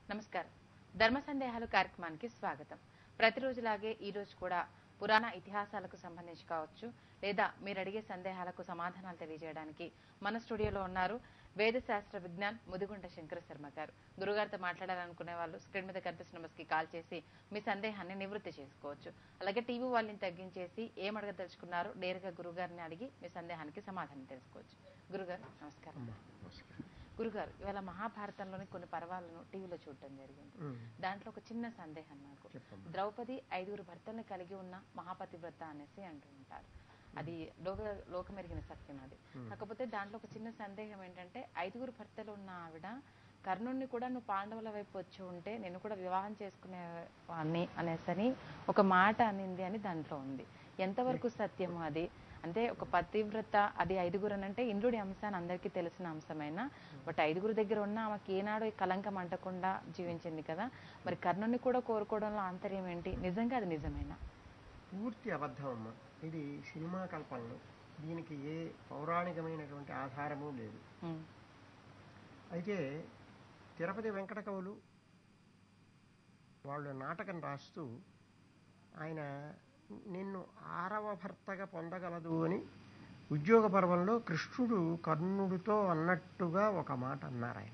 నమస్కారం ధర్మ సందేహాలు కార్యక్రమానికి స్వాగతం ప్రతిరోజులాగే ఈ రోజు కూడా పురాణ ఇతిహాసాలకు సంబంధించి కావచ్చు లేదా మీరు అడిగే సందేహాలకు సమాధానాలు తెలియజేయడానికి మన స్టూడియోలో ఉన్నారు వేద శాస్త్ర విజ్ఞాన్ ముదిగుంట శంకర శర్మ గారు గురుగారితో మాట్లాడాలనుకునే వాళ్ళు స్క్రీన్ మీద కనిపిస్తున్న numbers కి కాల్ చేసి మీ సందేహాన్ని నివృత్తి చేసుకోవచ్చు అలాగే టీవీ వాళ్ళని తగ్గించేసి ఏం అడగదలుచుకున్నారో నేరుగా గురుగారిని అడిగి మీ సందేహానికి సమాధానం తెలుసుకోవచ్చు గురుగారు నమస్కారం గురుగారు ఇవాళ మహాభారతంలోని కొన్ని పర్వాలను టీవీలో చూడటం జరిగింది దాంట్లో ఒక చిన్న సందేహం నాకు చెప్పమ్మా. ద్రౌపది ఐదుగురు భర్తల్ని కలిగి ఉన్న మహాపతివ్రత అనేసి అంటూ ఉంటారు అది లోక లోకమెరిగిన సత్యం అది కాకపోతే దాంట్లో ఒక చిన్న సందేహం ఏంటంటే ఐదుగురు భర్తలు ఉన్న ఆవిడ కర్ణుణ్ణి కూడా నువ్వు పాండవుల వైపు వచ్చి ఉంటే నేను కూడా వివాహం చేసుకునే వాడిని అనేసని ఒక మాట అనింది అని దాంట్లో ఉంది ఎంతవరకు సత్యము అది అంటే ఒక పతివ్రత అది ఐదుగురు అని అంటే ఇంద్రుడి అంశాన్ని అందరికీ తెలిసిన అంశమైనా బట్ ఐదుగురు దగ్గర ఉన్న ఆమెకి ఏనాడు ఈ కలంకం అంటకుండా జీవించింది కదా మరి కర్ణుని కూడా కోరుకోవడంలో ఆంతర్యం ఏంటి నిజంగా అది నిజమేనా పూర్తి అబద్ధం అమ్మ ఇది సినిమా కల్పనలు దీనికి ఏ పౌరాణికమైనటువంటి ఆధారము లేదు ఉమ్, అయితే తిరుపతి వెంకట కవులు వాళ్ళు నాటకం రాస్తూ ఆయన నిన్ను ఆరవ భర్తగా పొందగలదు అని ఉద్యోగ పర్వంలో కృష్ణుడు కర్ణుడితో అన్నట్టుగా ఒక మాట అన్నారు ఆయన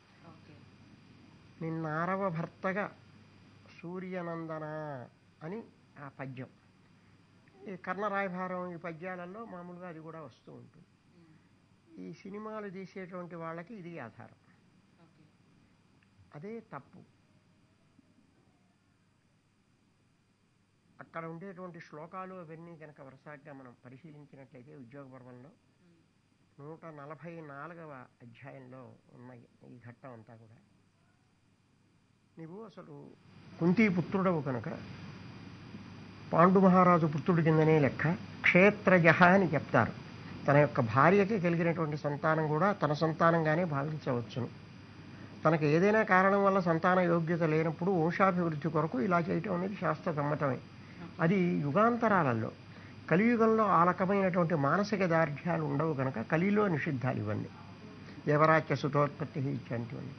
నిన్న ఆరవ భర్తగా సూర్యనందన అని ఆ పద్యం ఈ కర్ణరాయభారం ఈ పద్యాలలో మామూలుగా అది కూడా వస్తూ ఉంటుంది ఈ సినిమాలు తీసేటువంటి వాళ్ళకి ఇది ఆధారం అదే తప్పు అక్కడ ఉండేటువంటి శ్లోకాలు అవన్నీ కనుక వరుసగా మనం పరిశీలించినట్లయితే ఉద్యోగ పర్వంలో నూట నలభై నాలుగవ అధ్యాయంలో ఉన్న ఈ ఘట్టం అంతా కూడా నీవు అసలు కుంతీ పుత్రుడవు కనుక పాండు మహారాజు పుత్రుడి కిందనే లెక్క క్షేత్రజ అని చెప్తారు తన యొక్క భార్యకి కలిగినటువంటి సంతానం కూడా తన సంతానంగానే భావించవచ్చును తనకు ఏదైనా కారణం వల్ల సంతాన యోగ్యత లేనప్పుడు వంశాభివృద్ధి కొరకు ఇలా చేయటం అనేది శాస్త్ర సమ్మతమే అది యుగాంతరాలలో కలియుగంలో ఆ రకమైనటువంటి మానసిక దార్ఢ్యాలు ఉండవు కనుక కలిలో నిషిద్ధాలు ఇవన్నీ దేవరాజ్య సుతోత్పత్తి ఇట్లాంటివన్నీ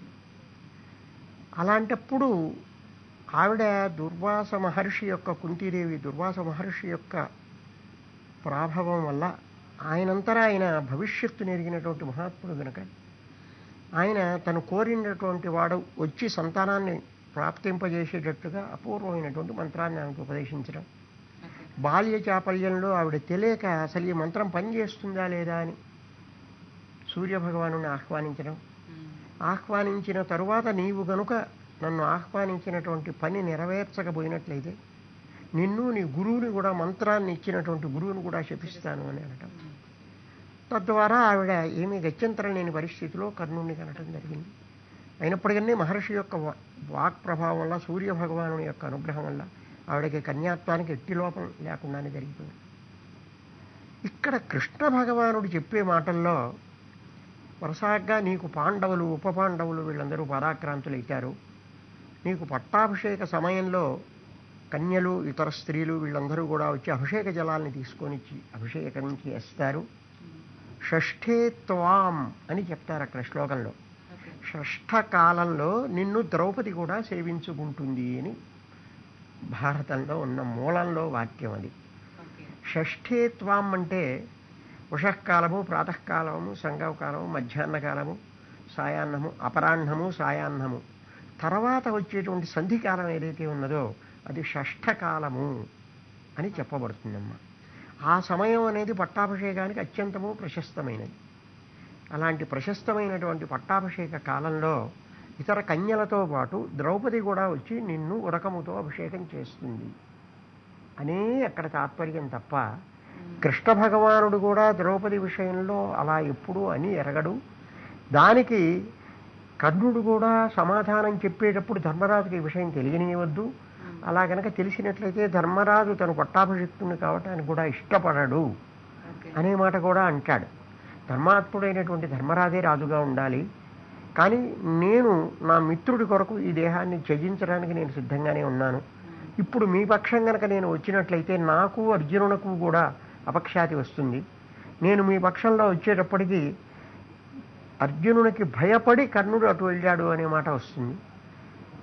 అలాంటప్పుడు ఆవిడ దుర్వాస మహర్షి యొక్క కుంతీదేవి దుర్వాస మహర్షి యొక్క ప్రాభవం వల్ల ఆయనంతరా ఆయన భవిష్యత్తు నెరిగినటువంటి మహాత్ముడు కనుక ఆయన తను కోరినటువంటి వాడు వచ్చి సంతానాన్ని ప్రాప్తింపజేసేటట్టుగా అపూర్వమైనటువంటి మంత్రాన్ని ఆమెకు ఉపదేశించడం బాల్య చాపల్యంలో ఆవిడ తెలియక అసలు ఈ మంత్రం పనిచేస్తుందా లేదా అని సూర్యభగవాను ఆహ్వానించడం ఆహ్వానించిన తరువాత నీవు గనుక నన్ను ఆహ్వానించినటువంటి పని నెరవేర్చకపోయినట్లయితే నిన్ను నీ గురువుని కూడా మంత్రాన్ని ఇచ్చినటువంటి గురువుని కూడా శపిస్తాను అని అనటం తద్వారా ఆవిడ ఏమీ గత్యంతరం లేని పరిస్థితిలో కర్ణుడిని కనటం జరిగింది అయినప్పటికీ మహర్షి యొక్క వా- వాక్ ప్రభావం వల్ల సూర్య భగవాను యొక్క అనుగ్రహం వల్ల ఆవిడకి కన్యాత్వానికి ఎట్టి లోపం లేకుండానే జరిగిపోయింది ఇక్కడ కృష్ణ భగవానుడు చెప్పే మాటల్లో వరుసగా నీకు పాండవులు ఉప పాండవులు వీళ్ళందరూ పరాక్రాంతులైతారు నీకు పట్టాభిషేక సమయంలో కన్యలు ఇతర స్త్రీలు వీళ్ళందరూ కూడా వచ్చి అభిషేక జలాల్ని తీసుకొని ఇచ్చి అభిషేకం చేస్తారు షష్ఠే త్వాం అని చెప్తారు అక్కడ శ్లోకంలో షష్ఠ కాలంలో నిన్ను ద్రౌపది కూడా సేవించుకుంటుంది అని భారతంలో ఉన్న మూలంలో వాక్యం అది షష్ఠే త్వాం అంటే ఉషకాలము ప్రాతకాలము సంగవకాలము మధ్యాహ్న కాలము సాయాహ్నము అపరాహ్నము సాయాహ్నము తర్వాత వచ్చేటువంటి సంధికాలం ఏదైతే ఉన్నదో అది షష్ఠకాలము అని చెప్పబడుతుందమ్మా ఆ సమయం అనేది పట్టాభిషేకానికి అత్యంతము ప్రశస్తమైనది అలాంటి ప్రశస్తమైనటువంటి పట్టాభిషేక కాలంలో ఇతర కన్యలతో పాటు ద్రౌపది కూడా వచ్చి నిన్ను ఉరకముతో అభిషేకం చేస్తుంది అనే అక్కడ తాత్పర్యం తప్ప కృష్ణ భగవానుడు కూడా ద్రౌపది విషయంలో అలా ఎప్పుడూ అని ఎరగడు దానికి కర్ణుడు కూడా సమాధానం చెప్పేటప్పుడు ధర్మరాజుకి ఈ విషయం తెలియనియవద్దు అలా గనక తెలిసినట్లయితే ధర్మరాజు తను పట్టాభిషిక్తుని కావటానికి కూడా ఇష్టపడడు అనే మాట కూడా అంటాడు ధర్మాత్ముడైనటువంటి ధర్మరాజే రాజుగా ఉండాలి కానీ నేను నా మిత్రుడి కొరకు ఈ దేహాన్ని త్యజించడానికి నేను సిద్ధంగానే ఉన్నాను ఇప్పుడు మీ పక్షం గనక నేను వచ్చినట్లయితే నాకు అర్జునునకు కూడా అపఖ్యాతి వస్తుంది నేను మీ పక్షంలో వచ్చేటప్పటికి అర్జునునికి భయపడి కర్ణుడు అటు వెళ్ళాడు అనే మాట వస్తుంది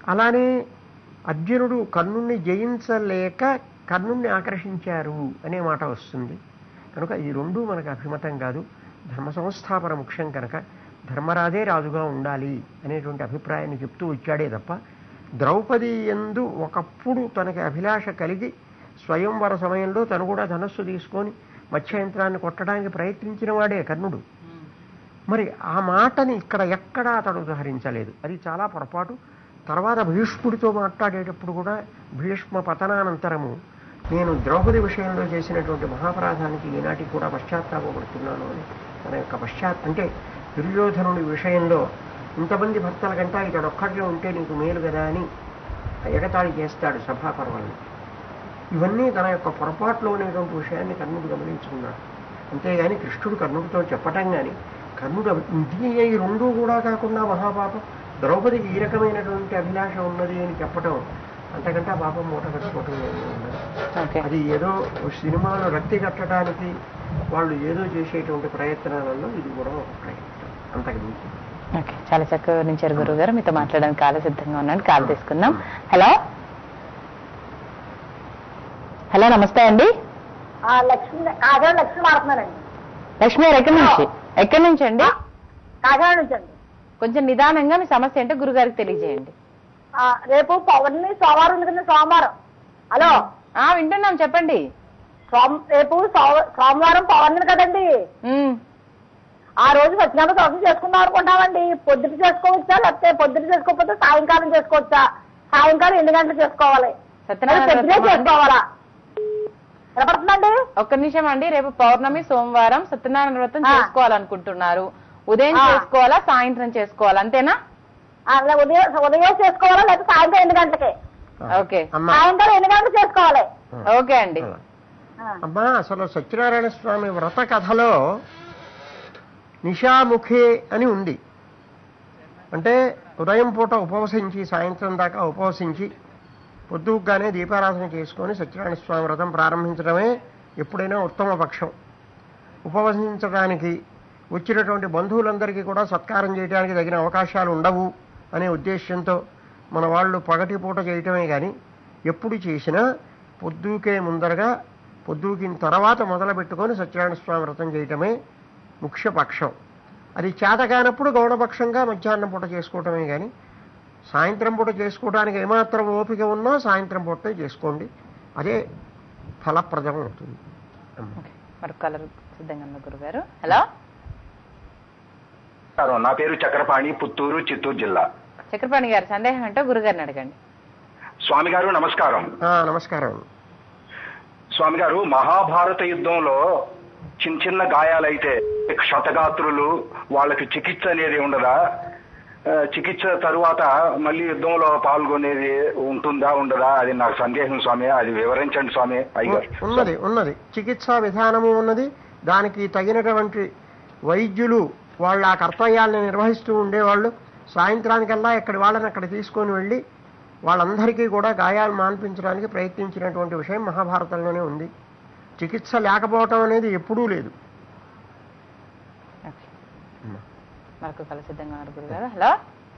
అలానే అర్జునుడు కర్ణుణ్ణి జయించలేక కర్ణుణ్ణి ఆకర్షించారు అనే మాట వస్తుంది కనుక ఈ రెండు మనకు అభిమతం కాదు ధర్మ సంస్థాపన ముఖ్యం కనుక ధర్మరాజే రాజుగా ఉండాలి అనేటువంటి అభిప్రాయాన్ని చెప్తూ వచ్చాడే తప్ప ద్రౌపది ఎందు ఒకప్పుడు తనకి అభిలాష కలిగి స్వయంవర సమయంలో తను కూడా ధనస్సు తీసుకొని మత్స్యయంత్రాన్ని కొట్టడానికి ప్రయత్నించిన వాడే కర్ణుడు మరి ఆ మాటని ఇక్కడ ఎక్కడా అతడు ఉదహరించలేదు అది చాలా పొరపాటు తర్వాత భీష్ముడితో మాట్లాడేటప్పుడు కూడా భీష్మ పతనానంతరము నేను ద్రౌపది విషయంలో చేసినటువంటి మహాపరాధానికి ఈనాటికి కూడా పశ్చాత్తాపడుతున్నాను అని తన యొక్క పశ్చాత్ అంటే దుర్యోధనుడి విషయంలో ఇంతమంది భక్తుల కంటే ఇతడు ఒక్కడే ఉంటే నీకు మేలు కదా అని ఎగతాళి చేస్తాడు సభాపర్వాన్ని ఇవన్నీ తన యొక్క పొరపాట్లో ఉండేటువంటి విషయాన్ని కర్ణుడు గమనించుకున్నాడు అంతేగాని కృష్ణుడు కర్ణుడితో చెప్పటం కానీ కర్ణుడు అభి- ఇది ఈ రెండూ కూడా కాకుండా మహాపాపం ద్రౌపదికి ఈ రకమైనటువంటి అభిలాష ఉన్నది అని చెప్పటం అంతకంటే ఆ పాపం మూట కట్టుకోవటం ఏమీ ఉండదు ఓకే అది ఏదో సినిమాలో రక్తి కట్టడానికి వాళ్ళు ఏదో చేసేటువంటి ప్రయత్నాలలో ఇది కూడా ఒక ప్రయత్నం అంతకు మించి ఓకే చాలా చక్కగా వివరించారు గురువు గారు మీతో మాట్లాడడానికి కాల సిద్ధంగా ఉన్నాను కాల్ తీసుకుందాం హలో హలో నమస్తే అండి ఆ లక్ష్మి కాకినాడ లక్ష్మి మాడుతున్నానండి లక్ష్మి గారు ఎక్కడి నుంచి ఎక్కడి నుంచి అండి కాకినాడ నుంచి అండి కొంచెం నిదానంగా మీ సమస్య ఏంటో గురుగారికి తెలియజేయండి ఆ, రేపు పౌర్ణమి సోమవారం ఉంది కదా సోమవారం హలో ఆ వింటున్నాం చెప్పండి సోమ రేపు సోమ- సోమవారం పౌర్ణమి కదండి ఉమ్, ఆ రోజు సత్యనారాయణ వ్రతం చేసుకుందాం అనుకుంటామండి పొద్దుట చేసుకోవచ్చా లేకపోతే పొద్దుట చేసుకోకపోతే సాయంకాలం చేసుకోవచ్చా సాయంకాలం ఎన్ని గంటలు చేసుకోవాలి సత్యనారాయణ పొద్దునే వ్రతం అండి? చేసుకోవాలా వినపడుతుందండి ఒక్క నిమిషం అండి రేపు పౌర్ణమి సోమవారం సత్యనారాయణ వ్రతం ఆ. చేసుకోవాలనుకుంటున్నారు ఉదయం ఆ. చేసుకోవాలా సాయంత్రం చేసుకోవాలా అంతేనా ఆ, లే- ఉదయం ఉదయం చేసుకోవాలా లేకపోతే సాయంత్రం ఎన్ని గంటలకి ఓకే అమ్మా సాయంకాలం ఎన్ని గంటలు చేసుకోవాలి ఓకే అండి ఆ. అమ్మా అసలు సత్యనారాయణ స్వామి వ్రత కథలో నిశాముఖే అని ఉంది అంటే ఉదయం పూట ఉపవసించి సాయంత్రం దాకా ఉపవసించి పొద్దుగానే దీపారాధన చేసుకొని సత్యనారాయణ స్వామి వ్రతం ప్రారంభించడమే ఎప్పుడైనా ఉత్తమ పక్షం ఉపవసించడానికి వచ్చినటువంటి బంధువులందరికీ కూడా సత్కారం చేయడానికి తగిన అవకాశాలు ఉండవు అనే ఉద్దేశంతో మన వాళ్ళు పగటి పూట చేయటమే కానీ ఎప్పుడు చేసినా పొద్దుకే ముందరగా పొద్దుకిన తర్వాత మొదలు పెట్టుకొని సత్యనారాయణ స్వామి వ్రతం చేయటమే ముఖ్య పక్షం అది చేత కానప్పుడు గౌడపక్షంగా మధ్యాహ్నం పూట చేసుకోవటమే కానీ సాయంత్రం పూట చేసుకోవడానికి ఏమాత్రం ఓపిక ఉన్నా సాయంత్రం పూటే చేసుకోండి అదే ఫలప్రదం అవుతుంది ఓకే మరొక కలర్ సిద్ధంగా ఉన్న గురుగారు హలో నమస్కారం నా పేరు చక్రపాణి పుత్తూరు చిత్తూరు జిల్లా చక్రపాణి గారు సందేహం ఏంటో గురుగారిని అడగండి స్వామి గారు నమస్కారం ఆ, నమస్కారం స్వామి గారు మహాభారత యుద్ధంలో చిన్న చిన్న గాయాలైతే క్షతగాత్రులు వాళ్ళకి చికిత్స అనేది ఉండదా ఆ, చికిత్స తరువాత మళ్ళీ యుద్ధంలో పాల్గొనేది ఉంటుందా ఉండదా అది నాకు సందేహం స్వామి అది వివరించండి స్వామి అయ్యారు ఉన్నది ఉన్నది చికిత్సా విధానము ఉన్నది దానికి తగినటువంటి వైద్యులు వాళ్ళ ఆ కర్తవ్యాలను నిర్వహిస్తూ ఉండేవాళ్ళు సాయంత్రానికల్లా ఇక్కడి వాళ్ళని అక్కడ తీసుకొని వెళ్ళి వాళ్ళందరికీ కూడా గాయాలు మాన్పించడానికి ప్రయత్నించినటువంటి విషయం మహాభారతంలోనే ఉంది చికిత్స లేకపోవటం అనేది ఎప్పుడూ లేదు ఓకే మరొక కలర్ సిద్ధంగా ఉన్నారు గురుగారు హలో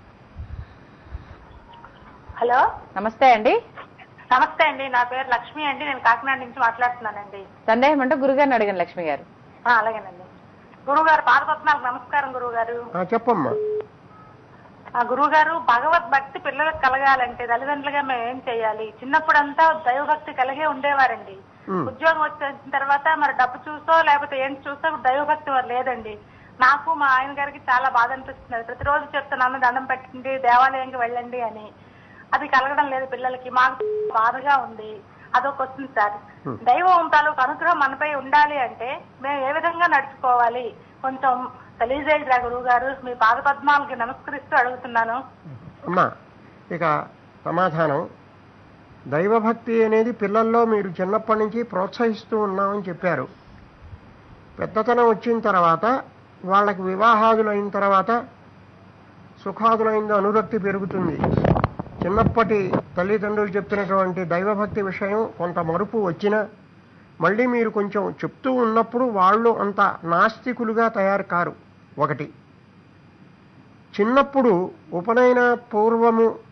హలో నమస్తే అండి నమస్తే అండి నా పేరు లక్ష్మి అండి నేను కాకినాడ నుంచి మాట్లాడుతున్నానండి సందేహం అంటే గురుగారిని అడగండి లక్ష్మి గారు ఆ, అలాగేనండి గురువు గారు పాదపత్నాలకు నమస్కారం గురువు గారు ఆ, చెప్పమ్మా ఆ గురువు గారు భగవద్భక్తి పిల్లలకు కలగాలంటే తల్లిదండ్రులుగా మేము ఏం చేయాలి చిన్నప్పుడంతా దైవభక్తి కలిగే ఉండేవారండి ఉమ్. ఉద్యోగం వచ్చిన తర్వాత మరి డబ్బు చూసో లేకపోతే ఏంటి చూసో దైవభక్తి మరి లేదండి నాకు మా ఆయన గారికి చాలా బాధ అనిపిస్తున్నది ప్రతిరోజు చెప్తున్నాను దండం పెట్టండి దేవాలయంకి వెళ్ళండి అని అది కలగడం లేదు పిల్లలకి మాకు బాధగా ఉంది అదొక వస్తుంది సార్ Hmm. దైవం తాలూకు అనుగ్రహం మనపై ఉండాలి అంటే మేము ఏ విధంగా నడుచుకోవాలి కొంచెం తెలియజేయరా గురువు గారు మీ పాద పద్మాలకి నమస్కరిస్తూ అడుగుతున్నాను అమ్మా ఇక సమాధానం దైవభక్తి అనేది పిల్లల్లో మీరు చిన్నప్పటి నుంచి ప్రోత్సహిస్తూ ఉన్నామని చెప్పారు పెద్దతనం వచ్చిన తర్వాత వాళ్ళకి వివాహాదులైన తర్వాత సుఖాదులైన అనురక్తి పెరుగుతుంది చిన్నప్పటి తల్లిదండ్రులు చెప్పినటువంటి దైవభక్తి విషయం కొంత మరుపు వచ్చినా మళ్ళీ మీరు కొంచెం చెప్తూ ఉన్నప్పుడు వాళ్ళు అంత నాస్తికులుగా తయారు కారు ఒకటి చిన్నప్పుడు ఉపనయన పూర్వము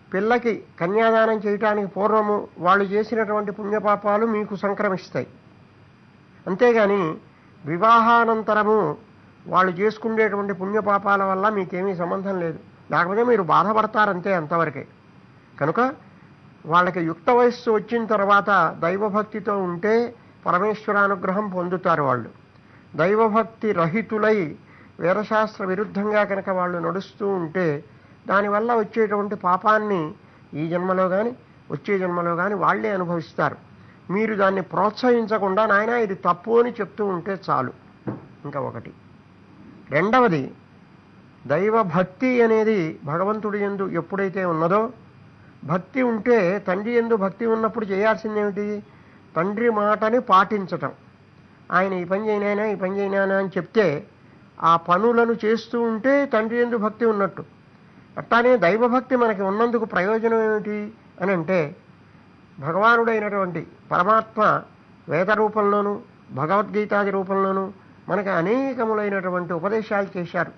పిల్లకి కన్యాదానం చేయటానికి పూర్వము వాళ్ళు చేసినటువంటి పుణ్యపాపాలు మీకు సంక్రమిస్తాయి అంతేగాని వివాహానంతరము వాళ్ళు చేసుకునేటువంటి పుణ్యపాపాల వల్ల మీకేమీ సంబంధం లేదు లేకపోతే మీరు బాధపడతారంతే అంతవరకే కనుక వాళ్ళకి యుక్త వయస్సు వచ్చిన తర్వాత దైవభక్తితో ఉంటే పరమేశ్వరానుగ్రహం పొందుతారు వాళ్ళు దైవభక్తి రహితులై వేదశాస్త్ర విరుద్ధంగా కనుక వాళ్ళు నడుస్తూ ఉంటే దానివల్ల వచ్చేటువంటి పాపాన్ని ఈ జన్మలో కానీ వచ్చే జన్మలో కానీ వాళ్ళే అనుభవిస్తారు మీరు దాన్ని ప్రోత్సహించకుండా నాయన ఇది తప్పు అని చెప్తూ ఉంటే చాలు ఇంకా ఒకటి రెండవది దైవభక్తి అనేది భగవంతుడి ఎందు ఎప్పుడైతే ఉన్నదో భక్తి ఉంటే తండ్రి ఎందు భక్తి ఉన్నప్పుడు చేయాల్సిందేమిటి తండ్రి మాటని పాటించటం ఆయన ఈ పని చేయనాయనా ఈ పని చేయనానా అని చెప్తే ఆ పనులను చేస్తూ ఉంటే తండ్రి ఎందు భక్తి ఉన్నట్టు అట్లానే దైవభక్తి మనకి ఉన్నందుకు ప్రయోజనం ఏమిటి అని అంటే భగవానుడైనటువంటి పరమాత్మ వేద రూపంలోనూ భగవద్గీతాది రూపంలోనూ మనకి అనేకములైనటువంటి ఉపదేశాలు చేశారు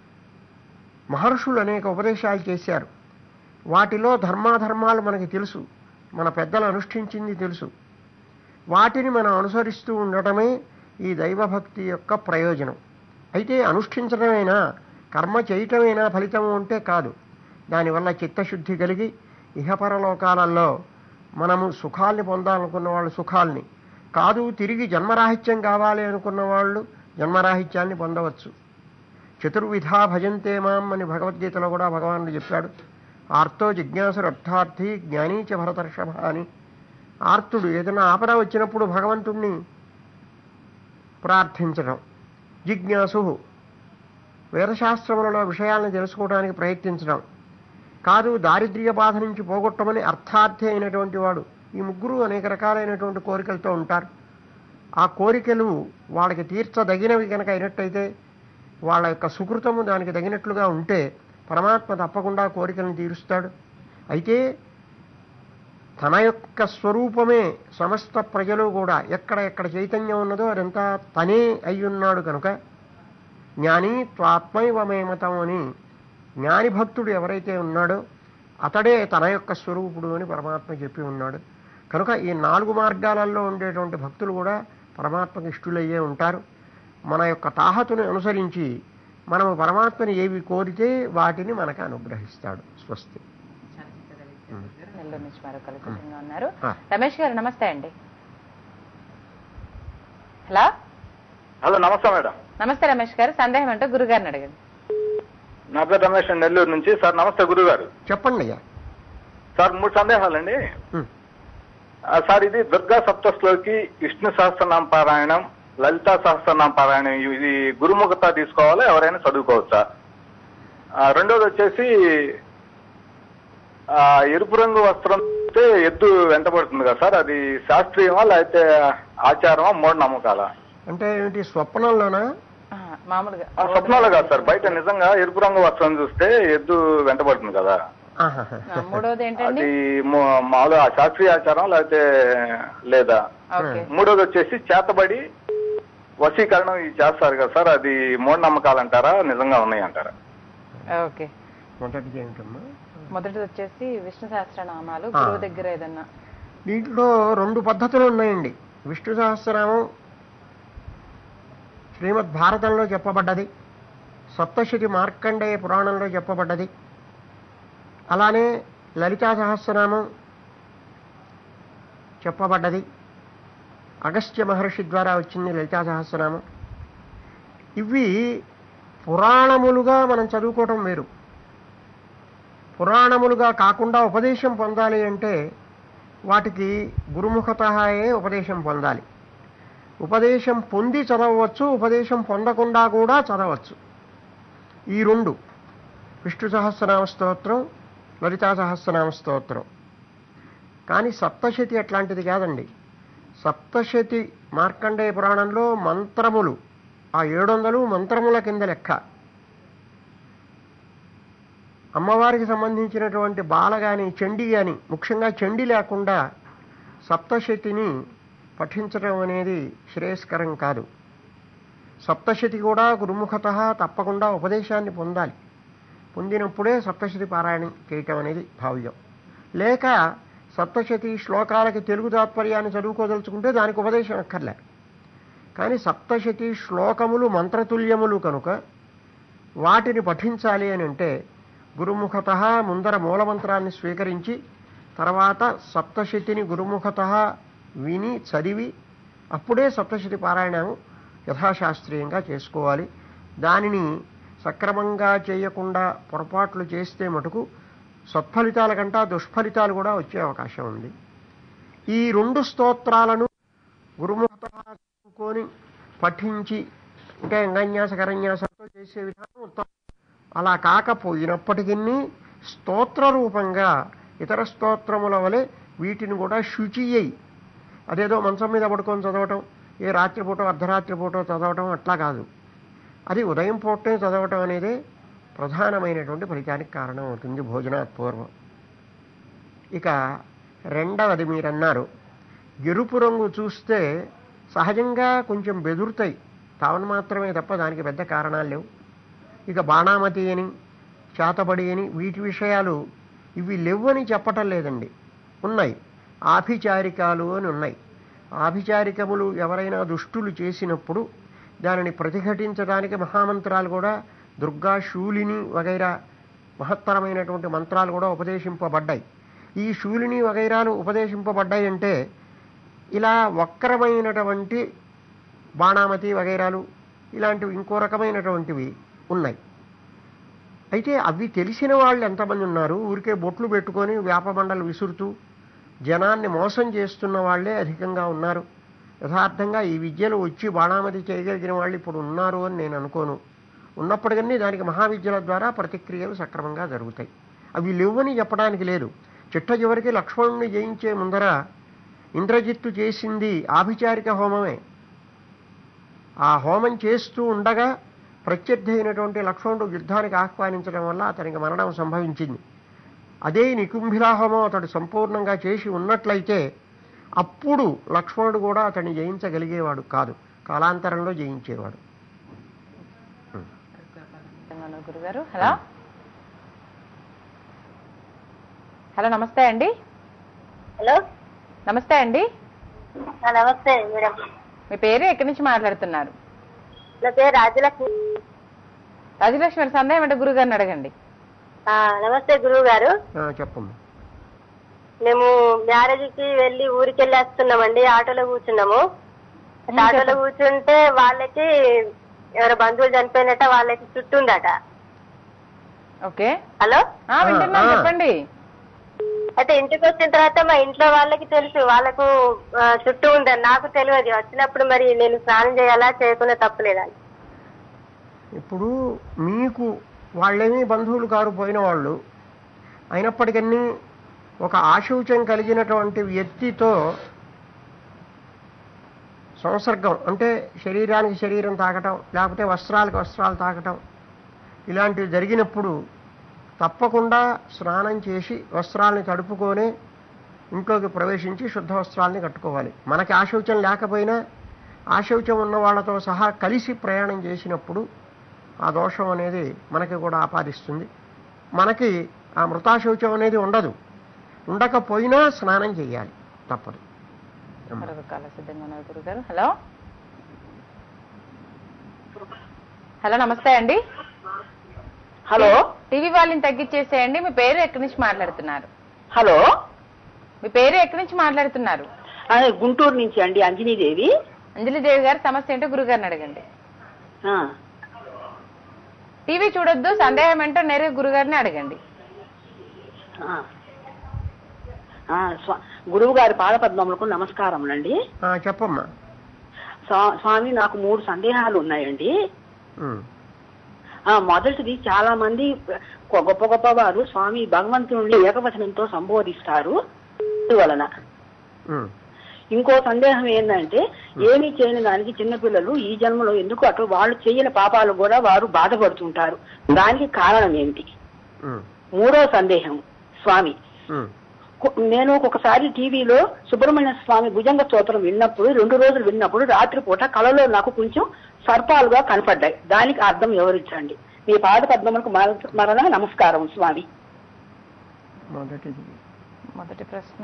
మహర్షులు అనేక ఉపదేశాలు చేశారు వాటిలో ధర్మాధర్మాలు మనకి తెలుసు మన పెద్దలు అనుష్ఠించింది తెలుసు వాటిని మనం అనుసరిస్తూ ఉండటమే ఈ దైవభక్తి యొక్క ప్రయోజనం అయితే అనుష్ఠించడమైనా కర్మ చేయటమైనా ఫలితము అంటే కాదు దానివల్ల చిత్తశుద్ధి కలిగి ఇహపరలోకాలలో మనము సుఖాల్ని పొందాలనుకున్న వాళ్ళు సుఖాల్ని కాదు తిరిగి జన్మరాహిత్యం కావాలి అనుకున్న వాళ్ళు జన్మరాహిత్యాన్ని పొందవచ్చు చతుర్విధా భజంతే మాం అని భగవద్గీతలో కూడా భగవానుడు చెప్పాడు ఆర్తో జిజ్ఞాసుడు అర్థార్థి జ్ఞానీచ భరతర్షభ అని ఆర్తుడు ఏదైనా ఆపద వచ్చినప్పుడు భగవంతుణ్ణి ప్రార్థించడం జిజ్ఞాసు వేదశాస్త్రములలో విషయాలను తెలుసుకోవడానికి ప్రయత్నించడం కాదు దారిద్ర్య బాధ నుంచి పోగొట్టమని అర్థార్థి అయినటువంటి వాడు ఈ ముగ్గురు అనేక రకాలైనటువంటి కోరికలతో ఉంటారు ఆ కోరికలు వాళ్ళకి తీర్చదగినవి కనుక అయినట్టయితే వాళ్ళ యొక్క సుకృతము దానికి తగినట్లుగా ఉంటే పరమాత్మ తప్పకుండా కోరికలను తీరుస్తాడు అయితే తన యొక్క స్వరూపమే సమస్త ప్రజలు కూడా ఎక్కడ ఎక్కడ చైతన్యం ఉన్నదో అదంతా తనే అయ్యున్నాడు కనుక జ్ఞాని త్వాత్మైవమేమతం అని జ్ఞాని భక్తుడు ఎవరైతే ఉన్నాడో అతడే తన యొక్క స్వరూపుడు అని పరమాత్మ చెప్పి ఉన్నాడు కనుక ఈ నాలుగు మార్గాలలో ఉండేటువంటి భక్తులు కూడా పరమాత్మకి ఇష్టలయ్యే ఉంటారు మన యొక్క తాహతుని అనుసరించి మనము పరమాత్మని ఏవి కోరితే వాటిని మనకు అనుగ్రహిస్తాడు స్వస్తి నెల్లూరు నుంచి మరో కలుగుతుంగా ఉన్నారు ఆ. రమేష్ గారు నమస్తే అండి హలో హలో నమస్తే మేడం నమస్తే రమేష్ గారు సందేహం ఏంటో గురుగారిని అడగండి నా పేరు రమేష్ అండి, నెల్లూరు నుంచి సార్ నమస్తే గురువు గారు చెప్పండి అయ్యా సార్ మూడు సందేహాలండి ఉమ్. ఆ, సార్ ఇది దుర్గా సప్తస్లోకి విష్ణు సహస్రనామ పారాయణం లలితా సహస్రనామ పారాయణం ఇది గురుముఖత తీసుకోవాలా ఎవరైనా చదువుకోవచ్చా ఆ, రెండోది వచ్చేసి ఆ, ఎరుపు రంగు వస్త్రం అయితే ఎద్దు వెంటబడుతుంది కదా సార్ అది శాస్త్రీయమా లేకపోతే ఆచారమా మూఢనమ్మకాలా అంటే ఏమిటి స్వప్నంలోనా ఆ, మామూలుగా ఆ, స్వప్నాలు కాదు సార్ బయట నిజంగా ఎరుపు రంగు వస్త్రం చూస్తే ఎద్దు వెంటబడుతుంది కదా ఆహాహా. ఆ, మూడోది ఏంటండి అది మా- మామూలుగా శాస్త్రీయ ఆచారం లేకపోతే లేదా ఓకే మూడోది వచ్చేసి చేతబడి వశీకరణం ఇది చేస్తారు కదా సార్ అది మూఢనమ్మకాలు అంటారా నిజంగా ఉన్నాయి అంటారా ఓకే మొదటిది ఏమిటమ్మా మొదటిది వచ్చేసి విష్ణు సహస్రనామాలు ఆ. గురువు దగ్గర ఏదన్నా దీంట్లో రెండు పద్ధతులు ఉన్నాయండి విష్ణు సహస్రనామం శ్రీమద్ భారతంలో చెప్పబడ్డది సప్తశతి మార్కండేయ పురాణంలో చెప్పబడ్డది అలానే లలితా సహస్రనామం చెప్పబడ్డది అగస్త్య మహర్షి ద్వారా వచ్చింది లలితా సహస్రనామం ఇవి పురాణములుగా మనం చదువుకోవటం వేరు పురాణములుగా కాకుండా ఉపదేశం పొందాలి అంటే వాటికి గురుముఖతయే ఉపదేశం పొందాలి ఉపదేశం పొంది చదవవచ్చు ఉపదేశం పొందకుండా కూడా చదవచ్చు ఈ రెండు విష్ణు సహస్రనామ స్తోత్రం లలితా సహస్రనామ స్తోత్రం కానీ సప్తశతి అట్లాంటిది కాదండి సప్తశతి మార్కండేయ పురాణంలో మంత్రములు ఆ ఏడు వందలు మంత్రముల కింద లెక్క అమ్మవారికి సంబంధించినటువంటి బాల కానీ చండి కానీ ముఖ్యంగా చండి లేకుండా సప్తశతిని పఠించడం అనేది శ్రేయస్కరం కాదు సప్తశతి కూడా గురుముఖత తప్పకుండా ఉపదేశాన్ని పొందాలి పొందినప్పుడే సప్తశతి పారాయణం చేయటం అనేది భావ్యం లేక సప్తశతి శ్లోకాలకి తెలుగు తాత్పర్యాన్ని చదువుకోదలుచుకుంటే దానికి ఉపదేశం అక్కర్లే కానీ సప్తశతి శ్లోకములు మంత్రతుల్యములు కనుక వాటిని పఠించాలి అని అంటే గురుముఖత ముందర మూలమంత్రాన్ని స్వీకరించి తర్వాత సప్తశతిని గురుముఖత విని చదివి అప్పుడే సప్తశతి పారాయణం యథాశాస్త్రీయంగా చేసుకోవాలి దానిని సక్రమంగా చేయకుండా పొరపాట్లు చేస్తే మటుకు సత్ఫలితాల కంటా దుష్ఫలితాలు కూడా వచ్చే అవకాశం ఉంది ఈ రెండు స్తోత్రాలను గురుముఖత చదువుకొని పఠించి అంటే అంగన్యాస కరన్యాసంతో చేసే విధానం ఉత్తమం అలా కాకపోయినప్పటికీ స్తోత్ర రూపంగా ఇతర స్తోత్రముల వలె వీటిని కూడా శుచి అయి అదేదో మంచం మీద పడుకొని చదవటం ఏ రాత్రిపూట అర్ధరాత్రి పూట చదవటం అట్లా కాదు అది ఉదయం పూటే చదవటం అనేది ప్రధానమైనటువంటి ఫలితానికి కారణం అవుతుంది భోజనాత్ పూర్వం ఇక రెండవది మీరన్నారు ఎరుపు రంగు చూస్తే సహజంగా కొంచెం బెదురుతాయి తావన మాత్రమే తప్ప దానికి పెద్ద కారణాలు లేవు ఇక బాణామతి అని చేతబడి అని వీటి విషయాలు ఇవి లేవని చెప్పటం లేదండి ఉన్నాయి ఆభిచారికాలు అని ఉన్నాయి ఆభిచారికములు ఎవరైనా దుష్టులు చేసినప్పుడు దానిని ప్రతిఘటించడానికి మహామంత్రాలు కూడా దుర్గా శూలిని వగైరా మహత్తరమైనటువంటి మంత్రాలు కూడా ఉపదేశింపబడ్డాయి ఈ శూలిని వగైరాలు ఉపదేశింపబడ్డాయి అంటే ఇలా వక్రమైనటువంటి బాణామతి వగైరాలు ఇలాంటివి ఇంకో రకమైనటువంటివి ఉన్నాయి అయితే అవి తెలిసిన వాళ్ళు ఎంతమంది ఉన్నారు ఊరికే బొట్లు పెట్టుకొని వేపమండలు విసురుతూ జనాన్ని మోసం చేస్తున్న వాళ్ళే అధికంగా ఉన్నారు యథార్థంగా ఈ విద్యలు వచ్చి బాణామతి చేయగలిగిన వాళ్ళు ఇప్పుడు ఉన్నారు అని నేను అనుకోను ఉన్నప్పటికీ దానికి మహావిద్యల ద్వారా ప్రతిక్రియలు సక్రమంగా జరుగుతాయి అవి లేవని చెప్పడానికి లేదు చిట్ట చివరికి లక్ష్మణుని జయించే ముందర ఇంద్రజిత్తు చేసింది ఆభిచారిక హోమమే ఆ హోమం చేస్తూ ఉండగా ప్రత్యర్థి అయినటువంటి లక్ష్మణుడు యుద్ధానికి ఆహ్వానించడం వల్ల అతనికి మరణం సంభవించింది అదే నికుంభిలా హోమం అతడు సంపూర్ణంగా చేసి ఉన్నట్లయితే అప్పుడు లక్ష్మణుడు కూడా అతన్ని జయించగలిగేవాడు కాదు కాలాంతరంలో జయించేవాడు తెలంగాణ గురుగారు హలో హలో నమస్తే అండి హలో నమస్తే అండి ఆ, నమస్తే మేడం మీ పేరు ఎక్కడి నుంచి మాట్లాడుతున్నారు నా పేరు రాజలక్ష్మి రాజలక్ష్మి గారి సందేహం అంటే గురుగారిని అడగండి ఆ, నమస్తే గురువు గారు ఆ, చెప్పమ్మా మేము మ్యారేజ్ కి వెళ్ళి ఊరికి వెళ్ళి వస్తున్నామండి ఆటోలో కూర్చున్నాము ఉమ్, ఆటోలో చెప్పండి. కూర్చుంటే వాళ్ళకి ఎవరో బంధువులు చనిపోయినట్ట వాళ్ళకి చుట్టూ ఉందట ఓకే హలో ఆ వింటున్నాను ఆ. చెప్పండి అయితే ఇంటికి వచ్చిన తర్వాత మా ఇంట్లో వాళ్ళకి తెలుసు వాళ్ళకు ఆ, చుట్టూ ఉందని నాకు తెలియదు వచ్చినప్పుడు మరి నేను స్నానం చేయాలా చేయకుండా తప్పలేదా ఇప్పుడు మీకు వాళ్ళేమీ బంధువులు కారు పోయిన వాళ్ళు అయినప్పటికీ ఒక ఆశౌచం కలిగినటువంటి వ్యక్తితో సంసర్గం అంటే శరీరానికి శరీరం తాకటం లేకపోతే వస్త్రాలకు వస్త్రాలు తాకటం ఇలాంటివి జరిగినప్పుడు తప్పకుండా స్నానం చేసి వస్త్రాలని తడుపుకొని ఇంట్లోకి ప్రవేశించి శుద్ధ వస్త్రాలని కట్టుకోవాలి మనకి ఆశౌచం లేకపోయినా ఆశౌచం ఉన్న వాళ్ళతో సహా కలిసి ప్రయాణం చేసినప్పుడు ఆ దోషం అనేది మనకి కూడా ఆపాదిస్తుంది మనకి ఆ మృతాశౌచం అనేది ఉండదు ఉండకపోయినా స్నానం చేయాలి తప్పదు మరొక కాల సిద్ధంగా ఉన్నారు గురుగారు హలో హలో నమస్తే అండి హలో టీవీ వాళ్ళని తగ్గించేసేయండి మీ పేరు ఎక్కడి నుంచి మాట్లాడుతున్నారు హలో మీ పేరు ఎక్కడి నుంచి మాట్లాడుతున్నారు అదే గుంటూరు నుంచి అండి అంజనీదేవి అంజలిదేవి గారి సమస్య ఏంటో గురుగారిని అడగండి ఆ, టీవీ చూడొద్దు సందేహం ఏంటో నేరుగా గురుగారిని అడగండి ఆ. ఆ, స్వా- గురువు గారి పాదపద్మములకు నమస్కారములండి ఆ, చెప్పమ్మా స్వా- స్వామి నాకు మూడు సందేహాలు ఉన్నాయండి ఉమ్, ఆ మొదటిది చాలా మంది గొప్ప గొప్ప వారు స్వామి భగవంతుని ఏకవచనంతో సంబోధిస్తారు వలన ఉమ్, ఇంకో సందేహం ఏంటంటే ఏమీ చేయని దానికి చిన్నపిల్లలు ఈ జన్మలో ఎందుకు అటు వాళ్ళు చేయని పాపాలు కూడా వారు బాధపడుతుంటారు దానికి కారణం ఏమిటి ఉమ్, మూడో సందేహం స్వామి ఉమ్, కు- నేను ఒక్కొక్కసారి టీవీలో సుబ్రహ్మణ్య స్వామి భుజంగ స్తోత్రం విన్నప్పుడు రెండు రోజులు విన్నప్పుడు రాత్రిపూట కలలో నాకు కొంచెం సర్పాలుగా కనపడ్డాయి దానికి అర్థం ఎవరిచ్చండి మీ పాద పద్మములకు మర- మరణ నమస్కారం స్వామి మొదటిది మొదటి ప్రశ్న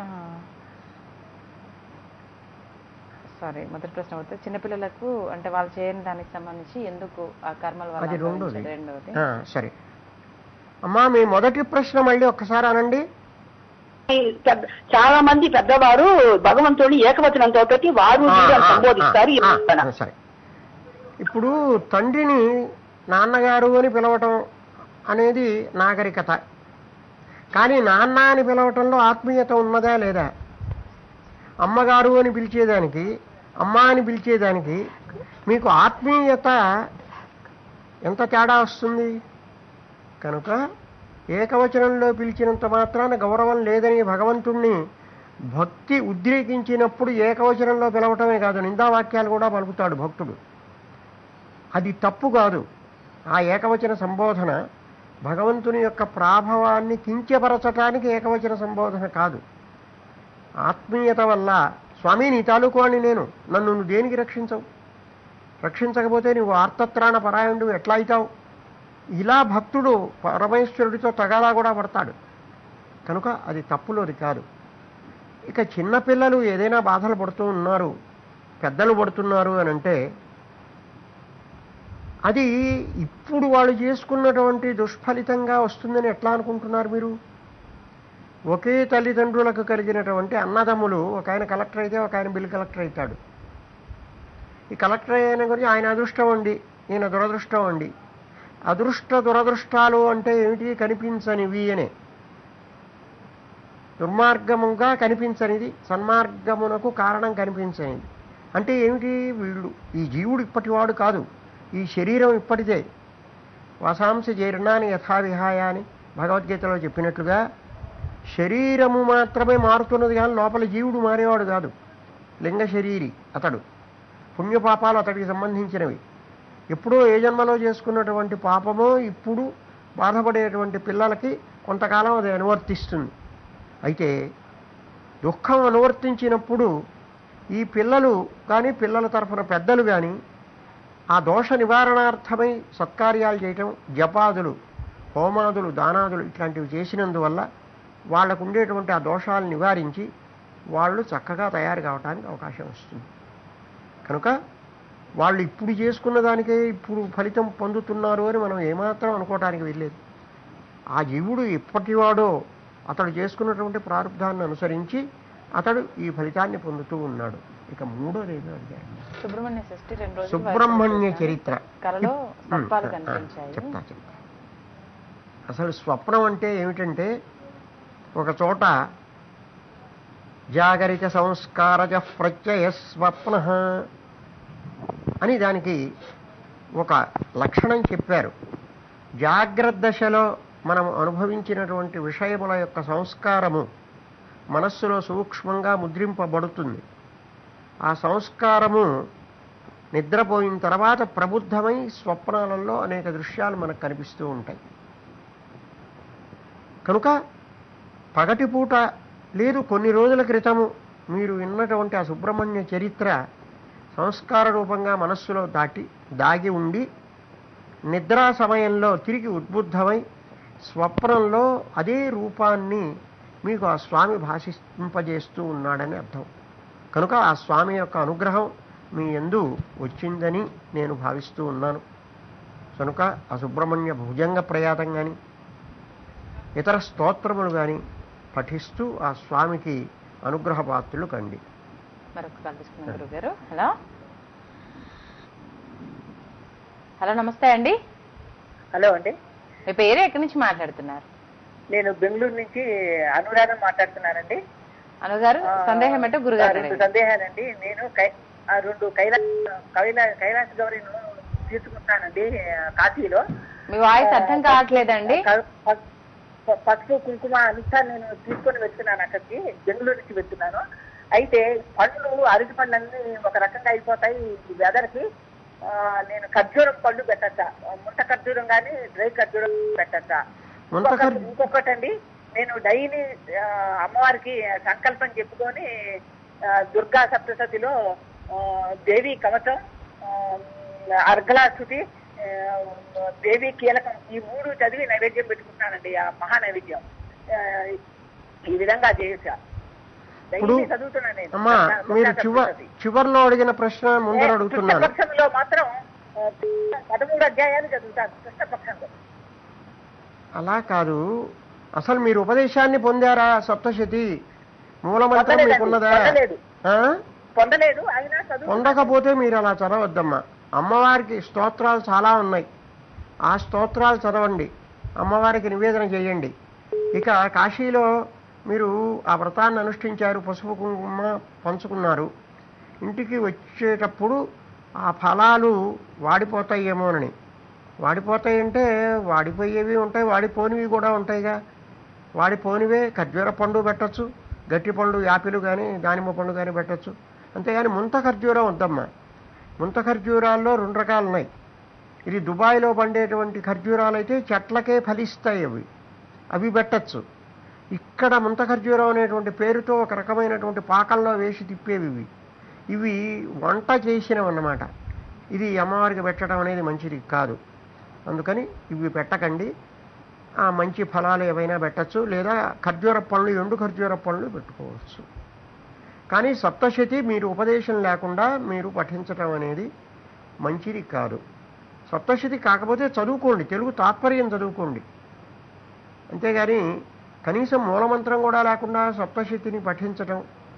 సారీ మొదటి ప్రశ్న అవుతుంది చిన్నపిల్లలకు అంటే వాళ్ళు చేయని దానికి సంబంధించి ఎందుకు ఆ కర్మల వల్ల అది రెండోది అనుభవించేది? రెండోది ఆ, సరే అమ్మా మీ మొదటి ప్రశ్న మళ్ళీ ఒక్కసారి అనండి ఈ పెద్ద- చాలా మంది పెద్దవారు భగవంతుడిని ఏకవచనంతో పెట్టి వారు ఆ, వీరు అని ఆ, సంబోధిస్తారు ఈ ఆ, రోజున. ఆ, సరే ఇప్పుడు తండ్రిని నాన్నగారు అని పిలవటం అనేది నాగరికత కానీ నాన్న అని పిలవటంలో ఆత్మీయత ఉన్నదా లేదా అమ్మగారు అని పిలిచేదానికి అమ్మ అని పిలిచేదానికి మీకు ఆత్మీయత ఎంత తేడా వస్తుంది కనుక ఏకవచనంలో పిలిచినంత మాత్రాన గౌరవం లేదని భగవంతుణ్ణి భక్తి ఉద్రేకించినప్పుడు ఏకవచనంలో పిలవటమే కాదు నిందావాక్యాలు కూడా పలుకుతాడు భక్తుడు అది తప్పు కాదు ఆ ఏకవచన సంబోధన భగవంతుని యొక్క ప్రాభవాన్ని కించపరచటానికి ఏకవచన సంబోధన కాదు ఆత్మీయత వల్ల స్వామి నీ తాలూకు వాణ్ణి నేను నన్ను నువ్వు దేనికి రక్షించవు రక్షించకపోతే నువ్వు ఆర్తత్రాణ పరాయణుడు ఎట్లా అవుతావు ఇలా భక్తుడు పరమేశ్వరుడితో తగాదా కూడా పడతాడు కనుక అది తప్పులోది కాదు ఇక చిన్నపిల్లలు ఏదైనా బాధలు పడుతూ ఉన్నారు పెద్దలు పడుతున్నారు అని అంటే అది ఇప్పుడు వాళ్ళు చేసుకున్నటువంటి దుష్ఫలితంగా వస్తుందని ఎట్లా అనుకుంటున్నారు మీరు ఒకే తల్లిదండ్రులకు కలిగినటువంటి అన్నదమ్ములు ఒక ఆయన కలెక్టర్ అయితే ఒక ఆయన బిల్ కలెక్టర్ అవుతాడు ఈ కలెక్టర్ అయిన గురించి ఆయన అదృష్టం అండి ఈయన దురదృష్టం అండి అదృష్ట దురదృష్టాలు అంటే ఏమిటి కనిపించనివి అనే దుర్మార్గముగా కనిపించనిది సన్మార్గమునకు కారణం కనిపించనిది అంటే ఏమిటి వీళ్ళు ఈ జీవుడు ఇప్పటివాడు కాదు ఈ శరీరం ఇప్పటిదే వాసాంశ జీర్ణాన్ని యథావిహాయ అని భగవద్గీతలో చెప్పినట్లుగా శరీరము మాత్రమే మారుతున్నది కానీ లోపల జీవుడు మారేవాడు కాదు లింగ శరీరి అతడు పుణ్యపాపాలు అతడికి సంబంధించినవి ఎప్పుడో ఏ జన్మలో చేసుకున్నటువంటి పాపమో ఇప్పుడు బాధపడేటువంటి పిల్లలకి కొంతకాలం అది అనువర్తిస్తుంది అయితే దుఃఖం అనువర్తించినప్పుడు ఈ పిల్లలు కానీ పిల్లల తరఫున పెద్దలు కానీ ఆ దోష నివారణార్థమై సత్కార్యాలు చేయటం జపాదులు హోమాదులు దానాదులు ఇట్లాంటివి చేసినందువల్ల వాళ్ళకు ఉండేటువంటి ఆ దోషాలు నివారించి వాళ్ళు చక్కగా తయారు కావడానికి అవకాశం వస్తుంది కనుక వాళ్ళు ఇప్పుడు చేసుకున్న దానికే ఇప్పుడు ఫలితం పొందుతున్నారు అని మనం ఏమాత్రం అనుకోవటానికి వెళ్ళలేదు ఆ జీవుడు ఎప్పటివాడో అతడు చేసుకున్నటువంటి ప్రారంధాన్ని అనుసరించి అతడు ఈ ఫలితాన్ని పొందుతూ ఉన్నాడు ఇక మూడోది ఏదో అడిగారు సుబ్రహ్మణ్య షష్ఠి రెండు రోజులు సుబ్రహ్మణ్య వైష్ణవ చరిత్ర కలలో సర్పాలు ఉమ్, ఆ, కనిపించాయి చెప్తా చెప్తా అసలు స్వప్నం అంటే ఏమిటంటే ఒక చోట జాగరిక సంస్కారజ ప్రత్యయ స్వప్న అని దానికి ఒక లక్షణం చెప్పారు జాగ్రత్త దశలో మనం అనుభవించినటువంటి విషయముల యొక్క సంస్కారము మనస్సులో సూక్ష్మంగా ముద్రింపబడుతుంది ఆ సంస్కారము నిద్రపోయిన తర్వాత ప్రబుద్ధమై స్వప్నాలలో అనేక దృశ్యాలు మనకు కనిపిస్తూ ఉంటాయి కనుక పగటిపూట లేదు కొన్ని రోజుల క్రితము మీరు విన్నటువంటి ఆ సుబ్రహ్మణ్య చరిత్ర సంస్కార రూపంగా మనస్సులో దాటి దాగి ఉండి నిద్రా సమయంలో తిరిగి ఉద్బుద్ధమై స్వప్నంలో అదే రూపాన్ని మీకు ఆ స్వామి భాషింపజేస్తూ ఉన్నాడని అర్థం కనుక ఆ స్వామి యొక్క అనుగ్రహం మీ ఎందు వచ్చిందని నేను భావిస్తూ ఉన్నాను కనుక ఆ సుబ్రహ్మణ్య భుజంగ ప్రయాతం కానీ ఇతర స్తోత్రములు కానీ పఠిస్తూ ఆ స్వామికి అనుగ్రహ పాత్రులు కండి మరొక కాల్ తీసుకున్నాం గురువు గారు హలో హలో నమస్తే అండి హలో అండి మీ పేరు ఎక్కడి నుంచి మాట్లాడుతున్నారు నేను బెంగళూరు నుంచి అనురాధం మాట్లాడుతున్నానండి అనుగారు ఆ, సందేహం ఏంటో ఆ, గురుగారు రెండు అడగండి. సందేహాలండి నేను కై- ఆ, రెండు కైలాస కైలా కైలాస గౌరిను తీసుకుంటానండి ఆ, కాశీలో మీ వాయిస్ అర్థం కావట్లేదండి క- ప- ప- పసుపు కుంకుమ అంతా నేను తీసుకొని వెళ్తున్నాను అక్కడికి బెంగళూరు నుంచి వెళ్తున్నాను అయితే పళ్ళు అరటి పళ్ళు అన్ని ఒక రకంగా అయిపోతాయి ఈ వెదర్కి ఆ, నేను ఖర్జూరం పళ్ళు పెట్టచ్చా ముంత ఖర్జూరం కానీ డ్రై ఖర్జూరం పెట్టచ్చా ముంత ఇంకొకటి- ఖర్జూ- ఇంకొకటండి నేను డైలీ ఆ, అమ్మవారికి సంకల్పం చెప్పుకొని ఆ, దుర్గా సప్తసతిలో ఆ, దేవి కవచం ఆ, అర్ఘలాశుతి ఆ, ఆ, దేవి కీలకం ఈ మూడు చదివి నైవేద్యం పెట్టుకుంటానండి ఆ మహా నైవేద్యం ఆ, ఈ విధంగా చేయొచ్చా ఇప్పుడు డైలీ చదువుతున్నాను నేను అమ్మా మీరు చివర్ చివర్లో అడిగిన ప్రశ్న ముందర అడుగుతున్నాను కృష్ణపక్షంలో మాత్రం ఆ, పదమూడు అధ్యాయాలు చదువుతాను కృష్ణపక్షంలో అలా కాదు అసలు మీరు ఉపదేశాన్ని పొందారా సప్తశతి మూలమంత్రం పొందలేదండి, మీకున్నదా పొందలేదు. ఆ? పొందలేదు అయినా చదువు పొందకపోతే మీరు అలా చదవద్దమ్మా అమ్మవారికి స్తోత్రాలు చాలా ఉన్నాయి ఆ స్తోత్రాలు చదవండి అమ్మవారికి నివేదన చేయండి ఇక కాశీలో మీరు ఆ వ్రతాన్ని అనుష్ఠించారు పసుపు కుంకుమ పంచుకున్నారు ఇంటికి వచ్చేటప్పుడు ఆ ఫలాలు వాడిపోతాయేమోనని వాడిపోతాయంటే వాడిపోయేవి ఉంటాయి వాడిపోనివి కూడా ఉంటాయిగా వాడిపోనివే ఖర్జూర పండు పెట్టచ్చు గట్టి పండు యాపిల్ కానీ దానిమ్మ పండు కానీ పెట్టచ్చు అంతేగాని ముంత ఖర్జూరం వద్దమ్మా ముంత ఖర్జూరాల్లో రెండు రకాలు ఉన్నాయి ఇది దుబాయ్లో పండేటువంటి ఖర్జూరాలు అయితే చెట్లకే ఫలిస్తాయి అవి అవి పెట్టచ్చు ఇక్కడ ముంత ఖర్జూరం అనేటువంటి పేరుతో ఒక రకమైనటువంటి పాకంలో వేసి తిప్పేవి ఇవి ఇవి వంట చేసినవి అన్నమాట ఇది అమ్మవారికి పెట్టడం అనేది మంచిది కాదు అందుకని ఇవి పెట్టకండి ఆ మంచి ఫలాలు ఏవైనా పెట్టచ్చు లేదా ఖర్జూర పళ్ళు ఎండు ఖర్జూర పళ్ళు పెట్టుకోవచ్చు కానీ సప్తశతి మీరు ఉపదేశం లేకుండా మీరు పఠించటం అనేది మంచిది కాదు సప్తశతి కాకపోతే చదువుకోండి తెలుగు తాత్పర్యం చదువుకోండి అంతేగాని కనీసం మూలమంత్రం కూడా లేకుండా సప్తశతిని పఠించటం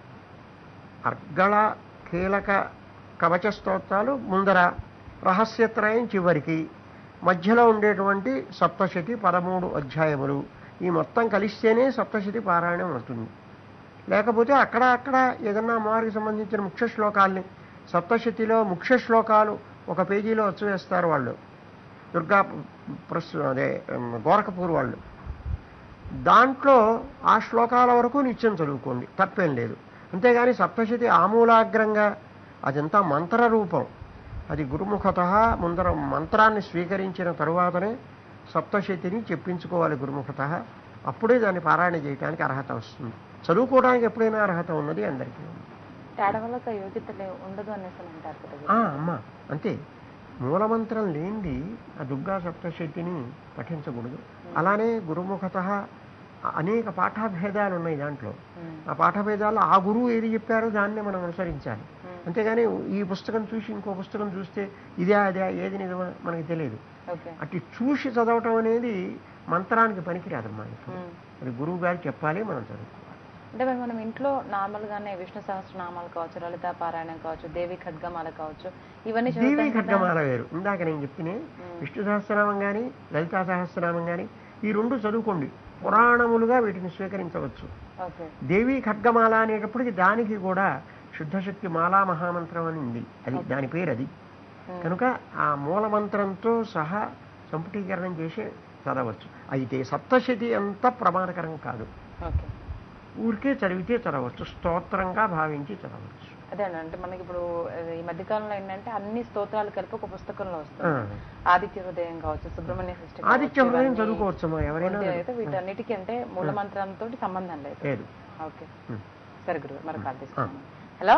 అర్గళ కీలక కవచ స్తోత్రాలు ముందర రహస్యత్రయం చివరికి మధ్యలో ఉండేటువంటి సప్తశతి పదమూడు అధ్యాయములు ఈ మొత్తం కలిస్తేనే సప్తశతి పారాయణం అవుతుంది లేకపోతే అక్కడ అక్కడ ఏదన్నా అమ్మవారికి సంబంధించిన ముఖ్య శ్లోకాల్ని సప్తశతిలో ముఖ్య శ్లోకాలు ఒక పేజీలో వచ్చి వేస్తారు వాళ్ళు దుర్గా ప్రస్ అదే ఉమ్, గోరఖపూర్ వాళ్ళు దాంట్లో ఆ శ్లోకాల వరకు నిత్యం చదువుకోండి తప్పేం లేదు అంతేగాని సప్తశతి ఆమూలాగ్రంగా అదంతా మంత్ర రూపం అది గురుముఖత ముందర మంత్రాన్ని స్వీకరించిన తరువాతనే సప్తశతిని చెప్పించుకోవాలి గురుముఖత అప్పుడే దాన్ని పారాయణ చేయడానికి అర్హత వస్తుంది చదువుకోవడానికి ఎప్పుడైనా అర్హత ఉన్నది అందరికీ ఉంది. తేడవలకు యోగ్యత లే- ఉండదు అనేసి అని అంటారు కదా ఆ, అమ్మా అంతే మూలమంత్రం లేనిది ఆ దుర్గా సప్తశతిని పఠించకూడదు అలానే గురుముఖత అనేక పాఠభేదాలు ఉన్నాయి దాంట్లో ఉమ్, ఆ పాఠభేదాల్లో ఆ గురువు ఏది చెప్పారో దాన్నే మనం అనుసరించాలి ఉమ్, అంతేగాని ఈ పుస్తకం చూసి ఇంకో పుస్తకం చూస్తే ఇదే అదే ఏది నిజమో మనకి తెలియదు ఓకే అటు చూసి చదవటం అనేది మంత్రానికి పనికిరాదమ్మా ఇప్పుడు. ఉమ్. అది గురువు గారు చెప్పాలి మనం చదువుకోవాలి అంటే మరి మనం ఇంట్లో నార్మల్ గానే విష్ణు సహస్రనామాలు కావచ్చు లలిత పారాయణం కావచ్చు దేవి ఖడ్గమాల కావచ్చు ఇవన్నీ దేవి చదువుతాం కదా. ఖడ్గమాల వేరు ఇందాక నేను చెప్పిన ఉమ్. విష్ణు సహస్రనామం కానీ లలితా సహస్రనామం కానీ ఈ రెండు చదువుకోండి పురాణములుగా వీటిని స్వీకరించవచ్చు ఓకే దేవి ఖడ్గమాల అనేటప్పటికి దానికి కూడా శుద్ధశక్తి మాలా మహామంత్రం అని ఉంది అది దాని పేరు అది ఉమ్, కనుక ఆ మూలమంత్రంతో సహా సంపుటీకరణం చేసి చదవచ్చు అయితే సప్తశతి అంత ప్రమాదకరం కాదు ఓకే ఊరికే చదివితే చదవచ్చు స్తోత్రంగా భావించి చదవచ్చు అదే అండి అంటే మనకి ఇప్పుడు ఆ, ఈ మధ్యకాలంలో ఏంటంటే అన్ని స్తోత్రాలు కలిపి ఒక పుస్తకంలో ఆ. వస్తుంది ఆదిత్య హృదయం కావచ్చు సుబ్రహ్మణ్య సృష్టి కావచ్చు, ఆదిత్య హృదయం ఇవన్నీ చదువుకోవచ్చమ్మా ఎవరైనా ఉంటే అయితే వీటన్నిటికీ అంటే మూల మంత్రంతో సంబంధం లేదు లేదు ఓకే ఉమ్. సరే గురువు మరి కాల్ తీసుకున్నాను హలో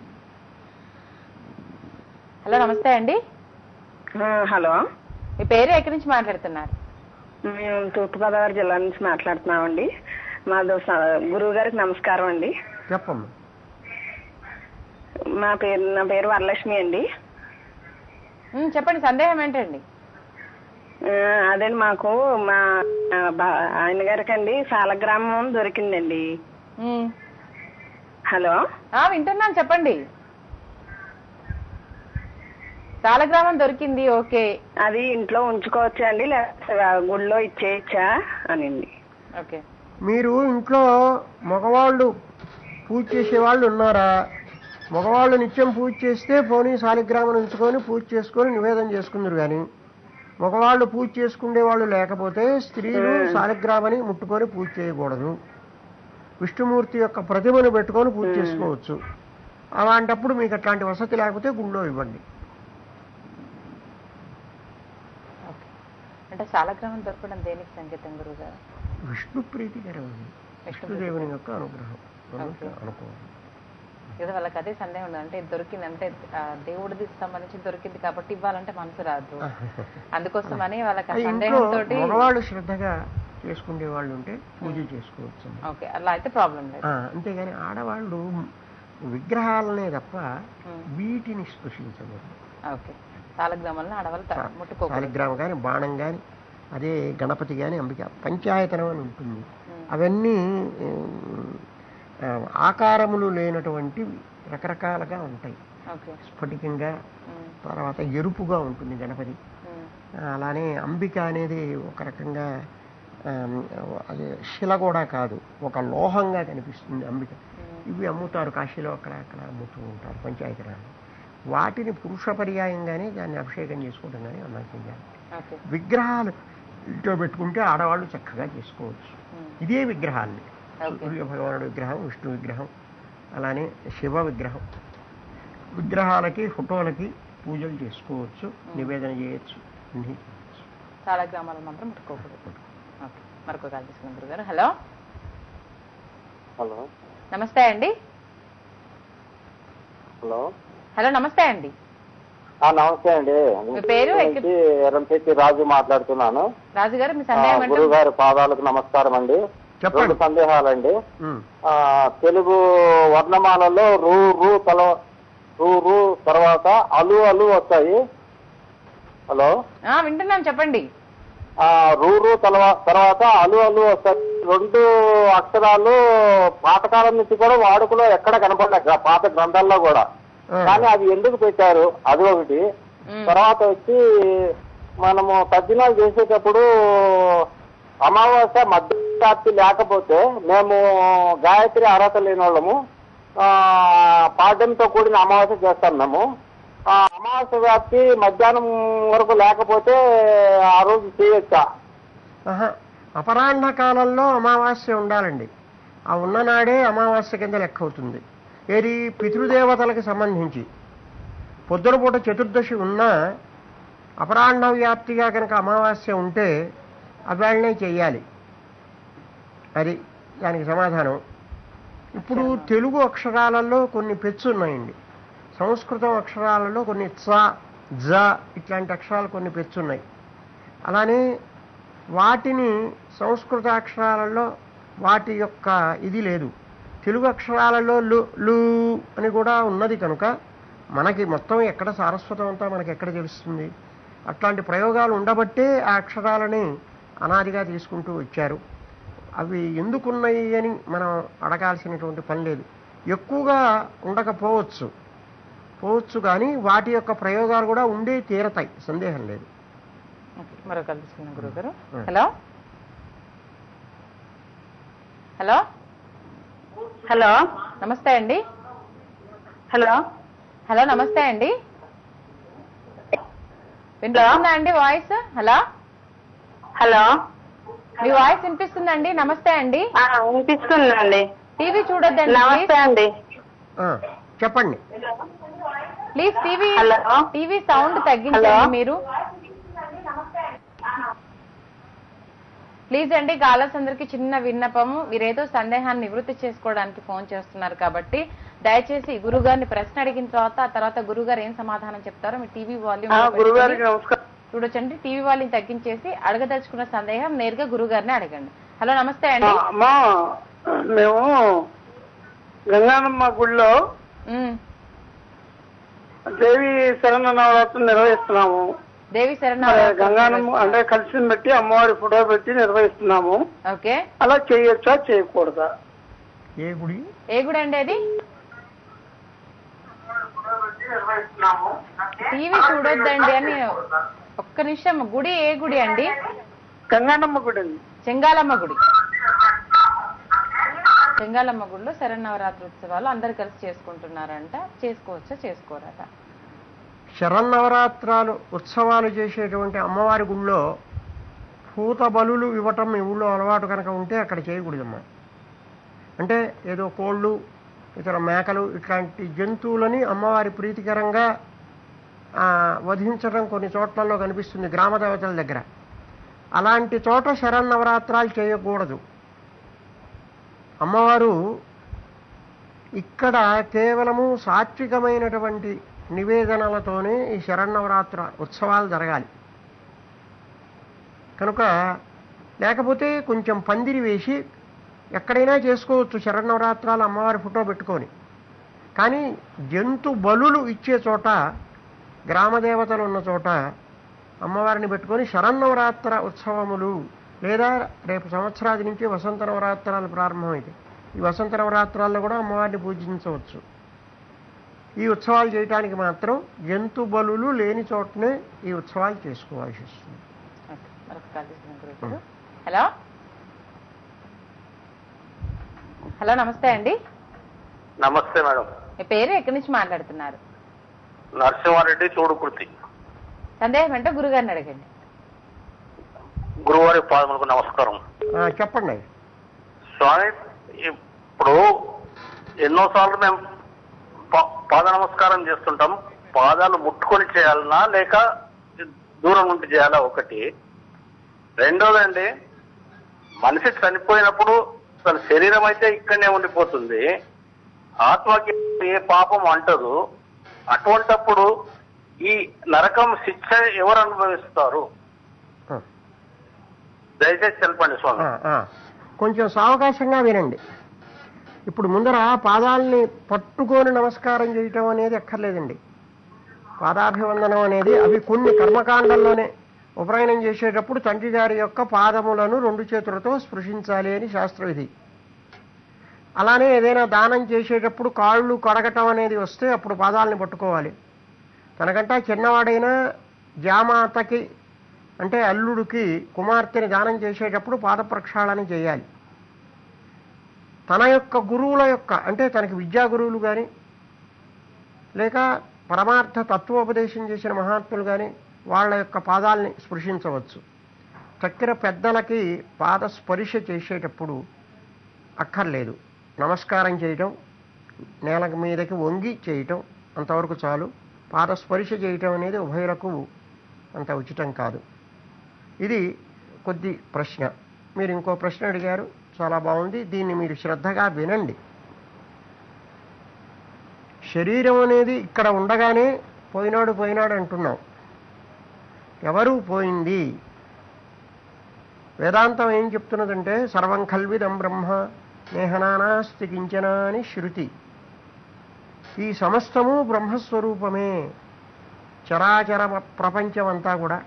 హలో నమస్తే అండి హలో మీ పేరు ఎక్కడి నుంచి మాట్లాడుతున్నారు మేము తూర్పుగోదావరి జిల్లా నుంచి మాట్లాడుతున్నామండి మాది గురువు గారికి నమస్కారం అండి చెప్పమ్మా మా పేరు నా పేరు వరలక్ష్మి అండి ఉమ్, చెప్పండి సందేహం ఏంటండి ఆ, అదండి మాకు మా ఆ, బా- ఆయన గారికి అండి సాలగ్రామం దొరికిందండి ఉమ్. హలో ఆ వింటున్నాను చెప్పండి సాలగ్రామం దొరికింది ఓకే అది ఇంట్లో ఉంచుకోవచ్చా అండి లేకపోతే ఆ గుళ్ళో ఇచ్చేయచ్చా అనండి ఓకే మీరు ఇంట్లో మగవాళ్ళు పూజ చేసేవాళ్ళు ఉన్నారా మగవాళ్ళు నిత్యం పూజ చేస్తే పోనీ శాలిగ్రామం ఉంచుకొని పూజ చేసుకొని నివేదన చేసుకుందరు కానీ మగవాళ్ళు పూజ చేసుకునే వాళ్ళు లేకపోతే స్త్రీలు శాలిగ్రామని ముట్టుకొని పూజ చేయకూడదు విష్ణుమూర్తి యొక్క ప్రతిమను పెట్టుకొని పూజ చేసుకోవచ్చు అలాంటప్పుడు మీకు అట్లాంటి వసతి లేకపోతే గుళ్ళో ఇవ్వండి ఓకే అంటే సాలగ్రామం దొరకడం దేనికి సంకేతం గురువు గారు విష్ణు ప్రీతికరం విష్ణు విష్ణుదేవుని యొక్క అనుగ్రహం ఓకే. అనుకోవాలి కదా వాళ్ళకి అదే సందేహం ఉంది అంటే దొరికింది అంటే ఆ, దేవుడిది సంబంధించి దొరికింది కాబట్టి ఇవ్వాలంటే మనసు రాదు అందుకోసమని వాళ్ళకి ఆ అది ఇంట్లో సందేహంతో మగవాళ్ళు శ్రద్ధగా చేసుకునే వాళ్ళు ఉంటే పూజ చేసుకోవచ్చు ఓకే అలా అయితే ప్రాబ్లం లేదు ఆ, అంతేగాని ఆడవాళ్ళు విగ్రహాలనే తప్ప ఉమ్. వీటిని స్పృశించకూడదు ఓకే తాలగ్రామాలను ఆడవాళ్ళు త- ముట్టుకోకూడదు శాలిగ్రామం కానీ బాణం కానీ అదే గణపతి కానీ అంబిక పంచాయతనం అని ఉంటుంది ఉమ్. అవన్నీ ఉమ్, ఆ, ఆకారములు లేనటువంటి రకరకాలుగా ఉంటాయి ఓకే స్ఫటికంగా ఉమ్, తర్వాత ఎరుపుగా ఉంటుంది గణపతి ఉమ్, అలానే అంబిక అనేది ఒక రకంగా ఆమ్, అది శిల కూడా కాదు ఒక లోహంగా కనిపిస్తుంది అంబిక ఉమ్. ఇవి అమ్ముతారు కాశీలో అక్కడ అక్కడ అమ్ముతూ ఉంటారు పంచాయతీరాలు వాటిని పురుష పర్యాయంగానే దాన్ని అభిషేకం చేసుకోవడం కానీ అలా చేయాలి ఓకే విగ్రహాలు ఇంట్లో పెట్టుకుంటే ఆడవాళ్ళు చక్కగా చేసుకోవచ్చు ఉమ్, ఇదే విగ్రహాల్ని ఓకే సూర్య భగవానుడు విగ్రహం విష్ణు విగ్రహం అలానే శివ విగ్రహం విగ్రహాలకి ఫోటోలకి పూజలు చేసుకోవచ్చు నివేదన చేయొచ్చు అన్నీ చేయొచ్చు. తాళగ్రామాలు మాత్రం ముట్టుకోకూడదు ఓకే మరొక కాల్ తీసుకున్నాం గురుగారు హలో హలో నమస్తే అండి హలో హలో నమస్తే అండి ఆ, నమస్తే అండి మీ పేరు? నుంచి ఎరంశెట్టి రాజు మాట్లాడుతున్నాను రాజు గారు మీ ఆ, సందేహం ఏంటో గురువు గారి పాదాలకు నమస్కారం అండి చెప్పండి రెండు సందేహాలండి ఉమ్. ఆ, తెలుగు వర్ణమాలలో రూ రూ తల రూ రూ తర్వాత అలు అలు వస్తాయి హలో ఆ, వింటున్నాం చెప్పండి ఆ రూ రూ తలవా- తర్వాత అలు అలు వస్తాయి రెండు అక్షరాలు పాతకాలం నుంచి కూడా వాడుకలో ఎక్కడ కనపడలేదు పాత గ్రంథాల్లో కూడా ఆ. కానీ అది ఎందుకు పెట్టారు అది ఒకటి ఉమ్, తర్వాత వచ్చి మనము తద్దినాలు చేసేటప్పుడు అమావాస్య మధ్యరాత్రి లేకపోతే మేము గాయత్రి అర్హత లేని వాళ్ళము ఆ, పాడ్యంతో కూడిన అమావాస్య చేస్తాం మేము ఆ అమావాస్య వ్యాప్తి మధ్యాహ్నం వరకు లేకపోతే ఆ రోజు చేయొచ్చా ఆహా. అపరాహ్న కాలంలో అమావాస్య ఉండాలండి ఆ ఉన్ననాడే అమావాస్య కింద లెక్క అవుతుంది ఏది పితృదేవతలకు సంబంధించి పొద్దునపూట చతుర్దశి ఉన్నా అపరాహ్న వ్యాప్తిగా కనుక అమావాస్య ఉంటే అవాళ్ళనే చెయ్యాలి అది దానికి సమాధానం ఇప్పుడు తెలుగు అక్షరాలలో కొన్ని పెచ్చు ఉన్నాయండి సంస్కృతం అక్షరాలలో కొన్ని చ జ ఇట్లాంటి అక్షరాలు కొన్ని పెచ్చున్నాయి అలానే వాటిని సంస్కృత అక్షరాలలో వాటి యొక్క ఇది లేదు తెలుగు అక్షరాలలో లు లు అని కూడా ఉన్నది కనుక మనకి మొత్తం ఎక్కడ సారస్వతం అంతా మనకి ఎక్కడ తెలుస్తుంది అట్లాంటి ప్రయోగాలు ఉండబట్టే ఆ అక్షరాలని అనాదిగా తీసుకుంటూ వచ్చారు అవి ఎందుకున్నాయి అని మనం అడగాల్సినటువంటి పని లేదు ఎక్కువగా ఉండకపోవచ్చు పోవచ్చు కానీ వాటి యొక్క ప్రయోగాలు కూడా ఉండే తీరతాయి సందేహం లేదు ఓకే మరొక కాల్ తీసుకున్నాం గురుగారు ఉమ్. హలో హలో హలో నమస్తే అండి హలో హలో నమస్తే అండి వినిపిస్తుందా అండి వాయిస్ హలో హలో మీ వాయిస్ వినిపిస్తుందండి నమస్తే అండి ఆ, వినిపిస్తుందండి టీవీ చూడొద్దండి నమస్తే అండి ఆ, చెప్పండి please TV hello. TV sound తగ్గించండి హలో. మీరు ప్లీజ్ అండి కాలర్స్ అందరికి చిన్న విన్నపము మీరేదో సందేహాన్ని నివృత్తి చేసుకోవడానికి ఫోన్ చేస్తున్నారు కాబట్టి దయచేసి గురుగారిని ప్రశ్న అడిగిన తర్వాత ఆ తర్వాత గురుగారు ఏం సమాధానం చెప్తారో మీ టీవీ వాల్యూమ్ గురుగారికి నమస్కారం చూడొచ్చండి టీవీ వాల్యూమ్ తగ్గించేసి అడగదలుచుకున్న సందేహం నేరుగా గురుగారిని అడగండి హలో నమస్తే ఆ, అండి అమ్మా మేము గంగానమ్మ గుడిలో ఉమ్, దేవి శరణ నవరాత్రులు నిర్వహిస్తున్నాము దేవి శరణ మరి గంగానమ్మ అంటే కలిసి పెట్టి అమ్మవారి ఫోటో పెట్టి నిర్వహిస్తున్నాము ఓకే అలా చేయొచ్చా చేయకూడదా ఏ గుడి ఏ గుడి అండి అది టీవీ చూడొద్దండి అని ఒక్క నిమిషం గుడి ఏ గుడి అండి గంగానమ్మ గుడి అండి చెంగాలమ్మ గుడి చెంగాలమ్మ గుడిలో శరన్నవరాత్రి ఉత్సవాలు అందరు కలిసి చేసుకుంటున్నారంట చేసుకోవచ్చా చేసుకోరట శరన్నవరాత్రాలు ఉత్సవాలు చేసేటువంటి అమ్మవారి గుళ్ళో పూత బలులు ఇవ్వటం మీ ఊళ్ళో అలవాటు కనుక ఉంటే అక్కడ చేయకూడదమ్మా అంటే ఏదో కోళ్ళు ఇతర మేకలు ఇట్లాంటి జంతువులని అమ్మవారి ప్రీతికరంగా ఆ, వధించడం కొన్ని చోట్లలో కనిపిస్తుంది గ్రామ దేవతల దగ్గర అలాంటి చోట శరన్నవరాత్రాలు చేయకూడదు అమ్మవారు ఇక్కడ కేవలము సాత్వికమైనటువంటి నివేదనలతోనే ఈ శరన్నవరాత్ర ఉత్సవాలు జరగాలి కనుక లేకపోతే కొంచెం పందిరి వేసి ఎక్కడైనా చేసుకోవచ్చు శరన్నవరాత్రాలు అమ్మవారి ఫోటో పెట్టుకొని కానీ జంతు బలులు ఇచ్చే చోట గ్రామదేవతలు ఉన్న చోట అమ్మవారిని పెట్టుకొని శరన్నవరాత్ర ఉత్సవములు లేదా రేపు సంవత్సరాది నుంచి వసంత నవరాత్రాలు ప్రారంభమైతే ఈ వసంత నవరాత్రాల్లో కూడా అమ్మవారిని పూజించవచ్చు ఈ ఉత్సవాలు చేయటానికి మాత్రం జంతు బలులు లేని చోటనే ఈ ఉత్సవాలు చేసుకోవాల్సి వస్తుంది ఓకే. మరొక కాల్ తీసుకున్నాం గురువు గారు. హలో హలో నమస్తే అండి నమస్తే మేడం మీ పేరు ఎక్కడి నుంచి మాట్లాడుతున్నారు నరసింహారెడ్డి చూడుకుర్తి సందేహం అంటే గురుగారిని అడగండి గురువారి పాదములకు నమస్కారం ఆ, చెప్పండి స్వామి ఇప్పుడు ఎన్నోసార్లు మేము పా- పాద నమస్కారం చేస్తుంటాం పాదాలు ముట్టుకొని చేయాలనా లేక దూరం నుండి చేయాలా ఒకటి రెండోదండి మనిషి చనిపోయినప్పుడు తన శరీరం అయితే ఇక్కడనే ఉండిపోతుంది ఆత్మకి ఏ పాపం అంటదు అటువంటప్పుడు ఈ నరకం శిక్ష ఎవరు అనుభవిస్తారు ఆ. దయచేసి తెలపండి స్వామి ఆ, ఆ. కొంచెం సావకాశంగా వినండి ఇప్పుడు ముందర పాదాలని పట్టుకొని నమస్కారం చేయటం అనేది అక్కర్లేదండి పాదాభివందనం అనేది అవి కొన్ని కర్మకాండంలోనే ఉపనయనం చేసేటప్పుడు తండ్రి గారి యొక్క పాదములను రెండు చేతులతో స్పృశించాలి అని శాస్త్రవిధి అలానే ఏదైనా దానం చేసేటప్పుడు కాళ్ళు కడగటం అనేది వస్తే అప్పుడు పాదాలని పట్టుకోవాలి తనకంటా చిన్నవాడైనా జామాతకి అంటే అల్లుడికి కుమార్తెని దానం చేసేటప్పుడు పాద ప్రక్షాళన చేయాలి తన యొక్క గురువుల యొక్క అంటే తనకి విద్యా గురువులు కానీ లేక పరమార్థ తత్వోపదేశం చేసిన మహాత్ములు కానీ వాళ్ళ యొక్క పాదాలని స్పృశించవచ్చు చక్కెర పెద్దలకి పాద స్పర్శ చేసేటప్పుడు అక్కర్లేదు నమస్కారం చేయటం నేల మీదకి వంగి చేయటం అంతవరకు చాలు పాద స్పర్శ చేయటం అనేది ఉభయులకు అంత ఉచితం కాదు ఇది కొద్ది ప్రశ్న మీరు ఇంకో ప్రశ్న అడిగారు చాలా బాగుంది దీన్ని మీరు శ్రద్ధగా వినండి శరీరం అనేది ఇక్కడ ఉండగానే పోయినాడు పోయినాడు అంటున్నాం ఎవరు పోయింది వేదాంతం ఏం చెప్తున్నదంటే సర్వం కల్విదం బ్రహ్మ నేహనానాస్తి కించన అని శృతి ఈ సమస్తము బ్రహ్మస్వరూపమే చరాచర ప్రపంచమంతా కూడా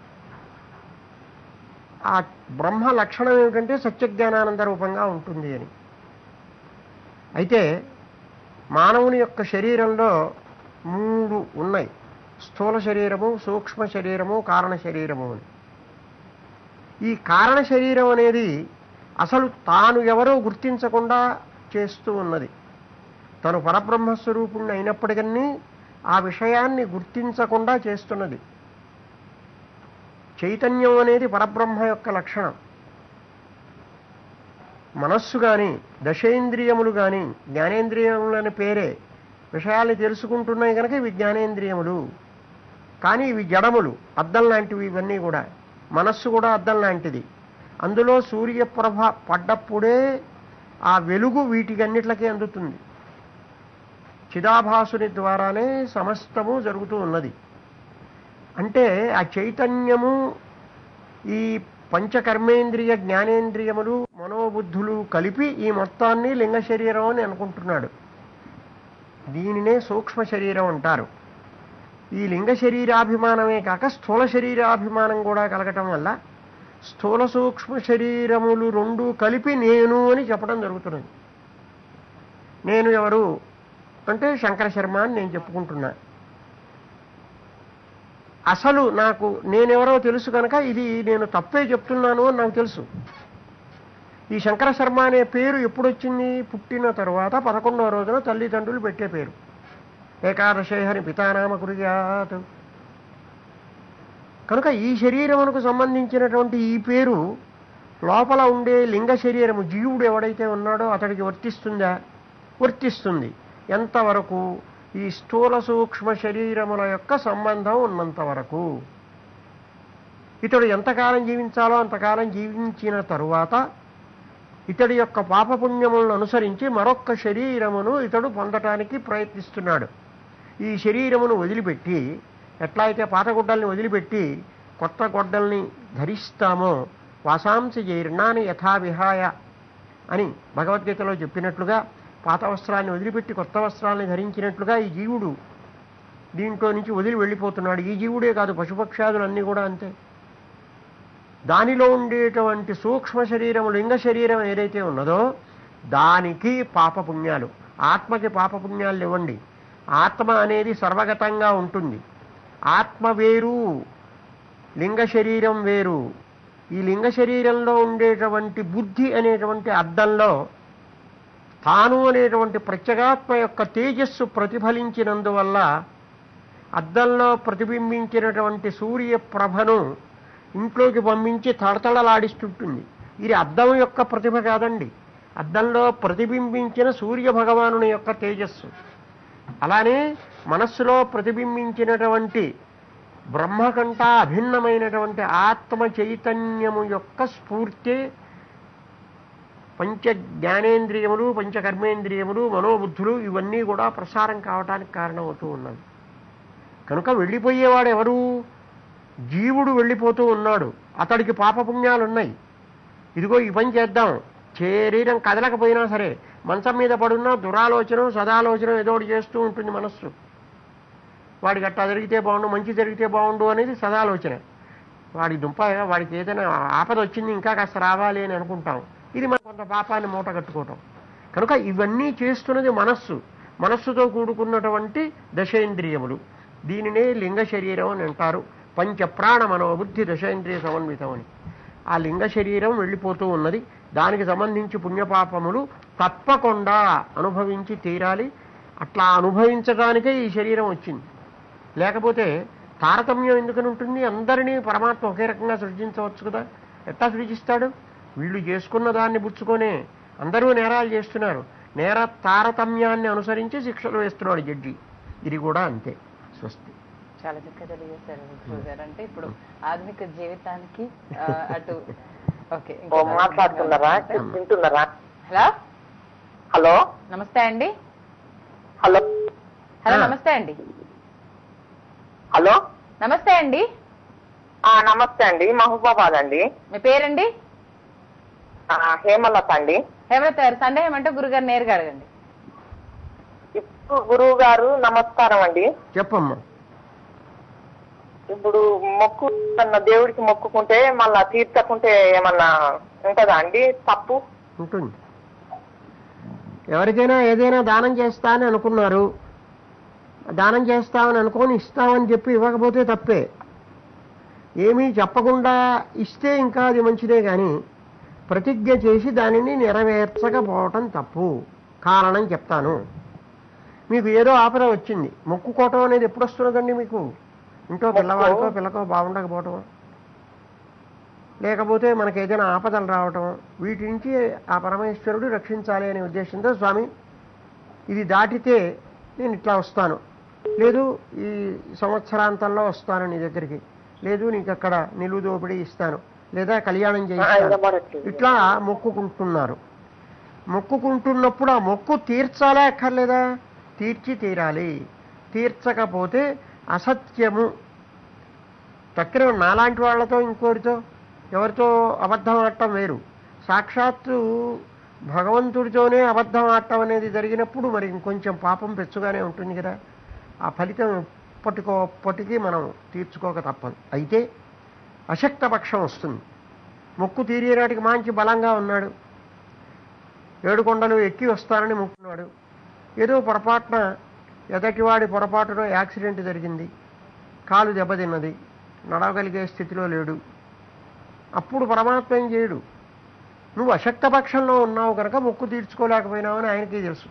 ఆ బ్రహ్మ లక్షణం ఏమిటంటే సత్యజ్ఞానానంద రూపంగా ఉంటుంది అని అయితే మానవుని యొక్క శరీరంలో మూడు ఉన్నాయి స్థూల శరీరము సూక్ష్మ శరీరము కారణ శరీరము అని ఈ కారణ శరీరం అనేది అసలు తాను ఎవరో గుర్తించకుండా చేస్తూ ఉన్నది తను పరబ్రహ్మస్వరూపుణ్ణి అయినప్పటికీ ఆ విషయాన్ని గుర్తించకుండా చేస్తున్నది చైతన్యం అనేది పరబ్రహ్మ యొక్క లక్షణం మనస్సు కానీ దశేంద్రియములు కానీ జ్ఞానేంద్రియములని పేరే విషయాల్ని తెలుసుకుంటున్నాయి కనుక ఇవి జ్ఞానేంద్రియములు కానీ ఇవి జడములు అద్దం లాంటివి ఇవన్నీ కూడా మనస్సు కూడా అద్దం లాంటిది అందులో సూర్యప్రభ పడ్డప్పుడే ఆ వెలుగు వీటికన్నిట్లకి అందుతుంది చిదాభాసుని ద్వారానే సమస్తము జరుగుతూ ఉన్నది అంటే ఆ చైతన్యము ఈ పంచకర్మేంద్రియ జ్ఞానేంద్రియములు మనోబుద్ధులు కలిపి ఈ మొత్తాన్ని లింగ శరీరం అని అనుకుంటున్నాడు దీనినే సూక్ష్మ శరీరం అంటారు ఈ లింగ శరీరాభిమానమే కాక స్థూల శరీరాభిమానం కూడా కలగటం వల్ల స్థూల సూక్ష్మ శరీరములు రెండు కలిపి నేను అని చెప్పడం జరుగుతున్నది నేను ఎవరు అంటే శంకర శర్మ అని నేను చెప్పుకుంటున్నా అసలు నాకు నేనెవరో తెలుసు కనుక ఇది నేను తప్పే చెప్తున్నాను అని నాకు తెలుసు ఈ శంకర శర్మ అనే పేరు ఎప్పుడు వచ్చింది పుట్టిన తరువాత పదకొండవ రోజున తల్లిదండ్రులు పెట్టే పేరు ఏకాదశేహరి పితానామ కురియాత్ కనుక ఈ శరీరమునకు సంబంధించినటువంటి ఈ పేరు లోపల ఉండే లింగ శరీరము జీవుడు ఎవడైతే ఉన్నాడో అతడికి వర్తిస్తుందా వర్తిస్తుంది ఎంతవరకు ఈ స్థూల సూక్ష్మ శరీరముల యొక్క సంబంధం ఉన్నంత వరకు ఇతడు ఎంతకాలం జీవించాలో అంతకాలం జీవించిన తరువాత ఇతడి యొక్క పాపపుణ్యములను అనుసరించి మరొక్క శరీరమును ఇతడు పొందటానికి ప్రయత్నిస్తున్నాడు ఈ శరీరమును వదిలిపెట్టి ఎట్లా అయితే పాత గుడ్డల్ని వదిలిపెట్టి కొత్త గొడ్డల్ని ధరిస్తామో వాసాంసి జీర్ణాన్ని యథావిహాయ అని భగవద్గీతలో చెప్పినట్లుగా పాత వస్త్రాన్ని వదిలిపెట్టి కొత్త వస్త్రాన్ని ధరించినట్లుగా ఈ జీవుడు దీంట్లో నుంచి వదిలి వెళ్ళిపోతున్నాడు ఈ జీవుడే కాదు పశుపక్షాదులన్నీ కూడా అంతే దానిలో ఉండేటువంటి సూక్ష్మ శరీరము లింగ శరీరం ఏదైతే ఉన్నదో దానికి పాపపుణ్యాలు ఆత్మకి పాపపుణ్యాలు ఇవ్వండి ఆత్మ అనేది సర్వగతంగా ఉంటుంది ఆత్మ వేరు లింగ శరీరం వేరు ఈ లింగ శరీరంలో ఉండేటువంటి బుద్ధి అనేటువంటి అద్దంలో తాను అనేటువంటి ప్రత్యేగాత్మ యొక్క తేజస్సు ప్రతిఫలించినందువల్ల అద్దంలో ప్రతిబింబించినటువంటి సూర్యప్రభను ఇంట్లోకి పంపించి తడతడలాడిస్తుంటుంది ఇది అద్దం యొక్క ప్రతిభ కాదండి అద్దంలో ప్రతిబింబించిన సూర్య భగవానుని యొక్క తేజస్సు అలానే మనస్సులో ప్రతిబింబించినటువంటి బ్రహ్మకంట అభిన్నమైనటువంటి ఆత్మ చైతన్యము యొక్క స్ఫూర్తి పంచ జ్ఞానేంద్రియములు పంచ కర్మేంద్రియములు మనోబుద్ధులు ఇవన్నీ కూడా ప్రసారం కావటానికి కారణమవుతూ ఉన్నది కనుక వెళ్ళిపోయేవాడు ఎవరు జీవుడు వెళ్ళిపోతూ ఉన్నాడు అతడికి పాపపుణ్యాలు ఉన్నాయి ఇదిగో ఈ పని చేద్దాం శరీరం కదలకపోయినా సరే మంచం మీద పడున్నా దురాలోచన సదాలోచన ఏదో ఒకటి చేస్తూ ఉంటుంది మనస్సు వాడికి అట్టా జరిగితే బాగుండు మంచి జరిగితే బాగుండు అనేది సదాలోచన వాడి దుంప వాడికి ఏదైనా ఆపద వచ్చింది ఇంకా కాస్త రావాలి అని అనుకుంటాం ఇది మన కొంత పాపాన్ని మూట కట్టుకోవటం కనుక ఇవన్నీ చేస్తున్నది మనస్సు మనస్సుతో కూడుకున్నటువంటి దశేంద్రియములు దీనినే లింగ శరీరం అని అంటారు పంచ ప్రాణ మనోబుద్ధి దశేంద్రియ సమన్వితం అని ఆ లింగ శరీరం వెళ్ళిపోతూ ఉన్నది దానికి సంబంధించి పుణ్యపాపములు తప్పకుండా అనుభవించి తీరాలి అట్లా అనుభవించడానికే ఈ శరీరం వచ్చింది లేకపోతే తారతమ్యం ఎందుకని ఉంటుంది అందరినీ పరమాత్మ ఒకే రకంగా సృజించవచ్చు కదా ఎట్లా సృజిస్తాడు వీళ్ళు చేసుకున్న దాన్ని పుచ్చుకొనే అందరూ నేరాలు చేస్తున్నారు నేర తారతమ్యాన్ని అనుసరించి శిక్షలు వేస్తున్నాడు జడ్జి ఇది కూడా అంతే స్వస్తి చాలా చక్కగా తెలియజేశారు గురువు గారు అంటే ఇప్పుడు ఆధునిక జీవితానికి ఆ, అటు ఓకే ఓ, మాట్లాడుతున్నారా వింటున్నారా హలో హలో నమస్తే అండి హలో హలో ఆ. నమస్తే అండి హలో నమస్తే అండి ఆ, నమస్తే అండి మహబూబాబాద్ అండి మీ పేరండి ఆ, హేమలత అండి హేమలత గారు సందేహం అంటే గురుగారు నేరుగా అడగండి ఇప్పుడు గురువు గారు నమస్కారం అండి చెప్పమ్మా ఇప్పుడు మొక్కు అన్న దేవుడికి మొక్కుకుంటే మళ్ళా తీర్చకుంటే ఏమన్నా ఉంటదా అండి తప్పు ఉంటుంది ఎవరికైనా ఏదైనా దానం చేస్తా అని అనుకున్నారు దానం చేస్తామని అనుకొని ఇస్తామని చెప్పి ఇవ్వకపోతే తప్పే ఏమీ చెప్పకుండా ఇస్తే ఇంకా అది మంచిదే కానీ ప్రతిజ్ఞ చేసి దానిని నెరవేర్చకపోవటం తప్పు కారణం చెప్తాను మీకు ఏదో ఆపద వచ్చింది మొక్కుకోవటం అనేది ఎప్పుడు వస్తున్నదండి మీకు ఇంట్లో పిల్లవాడికో పిల్లకో బాగుండకపోవటం లేకపోతే మనకి ఏదైనా ఆపదలు రావటం వీటి నుంచి ఆ పరమేశ్వరుడు రక్షించాలి అనే ఉద్దేశంతో స్వామి ఇది దాటితే నేను ఇట్లా వస్తాను లేదు ఈ సంవత్సరాంతంలో వస్తాను నీ దగ్గరికి లేదు నీకు అక్కడ నిలువు దోపిడీ ఇస్తాను లేదా కళ్యాణం చేయిస్తాను వినబడట్లేదు. ఇట్లా మొక్కుకుంటున్నారు మొక్కుకుంటున్నప్పుడు ఆ మొక్కు తీర్చాలా అక్కర్లేదా తీర్చి తీరాలి తీర్చకపోతే అసత్యము చక్కెర నాలాంటి వాళ్ళతో ఇంకోరితో ఎవరితో అబద్ధం ఆడటం వేరు సాక్షాత్తు భగవంతుడితోనే అబద్ధం ఆడటం అనేది జరిగినప్పుడు మరి ఇంకొంచెం పాపం పెచ్చుగానే ఉంటుంది కదా ఆ ఫలితం ఎప్పటికో ఎప్పటికీ మనం తీర్చుకోక తప్పదు అయితే అశక్త పక్షం వస్తుంది మొక్కు తీరేనాటికి మంచి బలంగా ఉన్నాడు ఏడు కొండలు ఎక్కి వస్తానని మొక్కున్నాడు ఏదో పొరపాటున ఎదటివాడి పొరపాటున యాక్సిడెంట్ జరిగింది కాలు దెబ్బతిన్నది నడవగలిగే స్థితిలో లేడు అప్పుడు పరమాత్మ ఏం చేయడు నువ్వు అశక్త పక్షంలో ఉన్నావు కనుక మొక్కు తీర్చుకోలేకపోయినావని ఆయనకి తెలుసు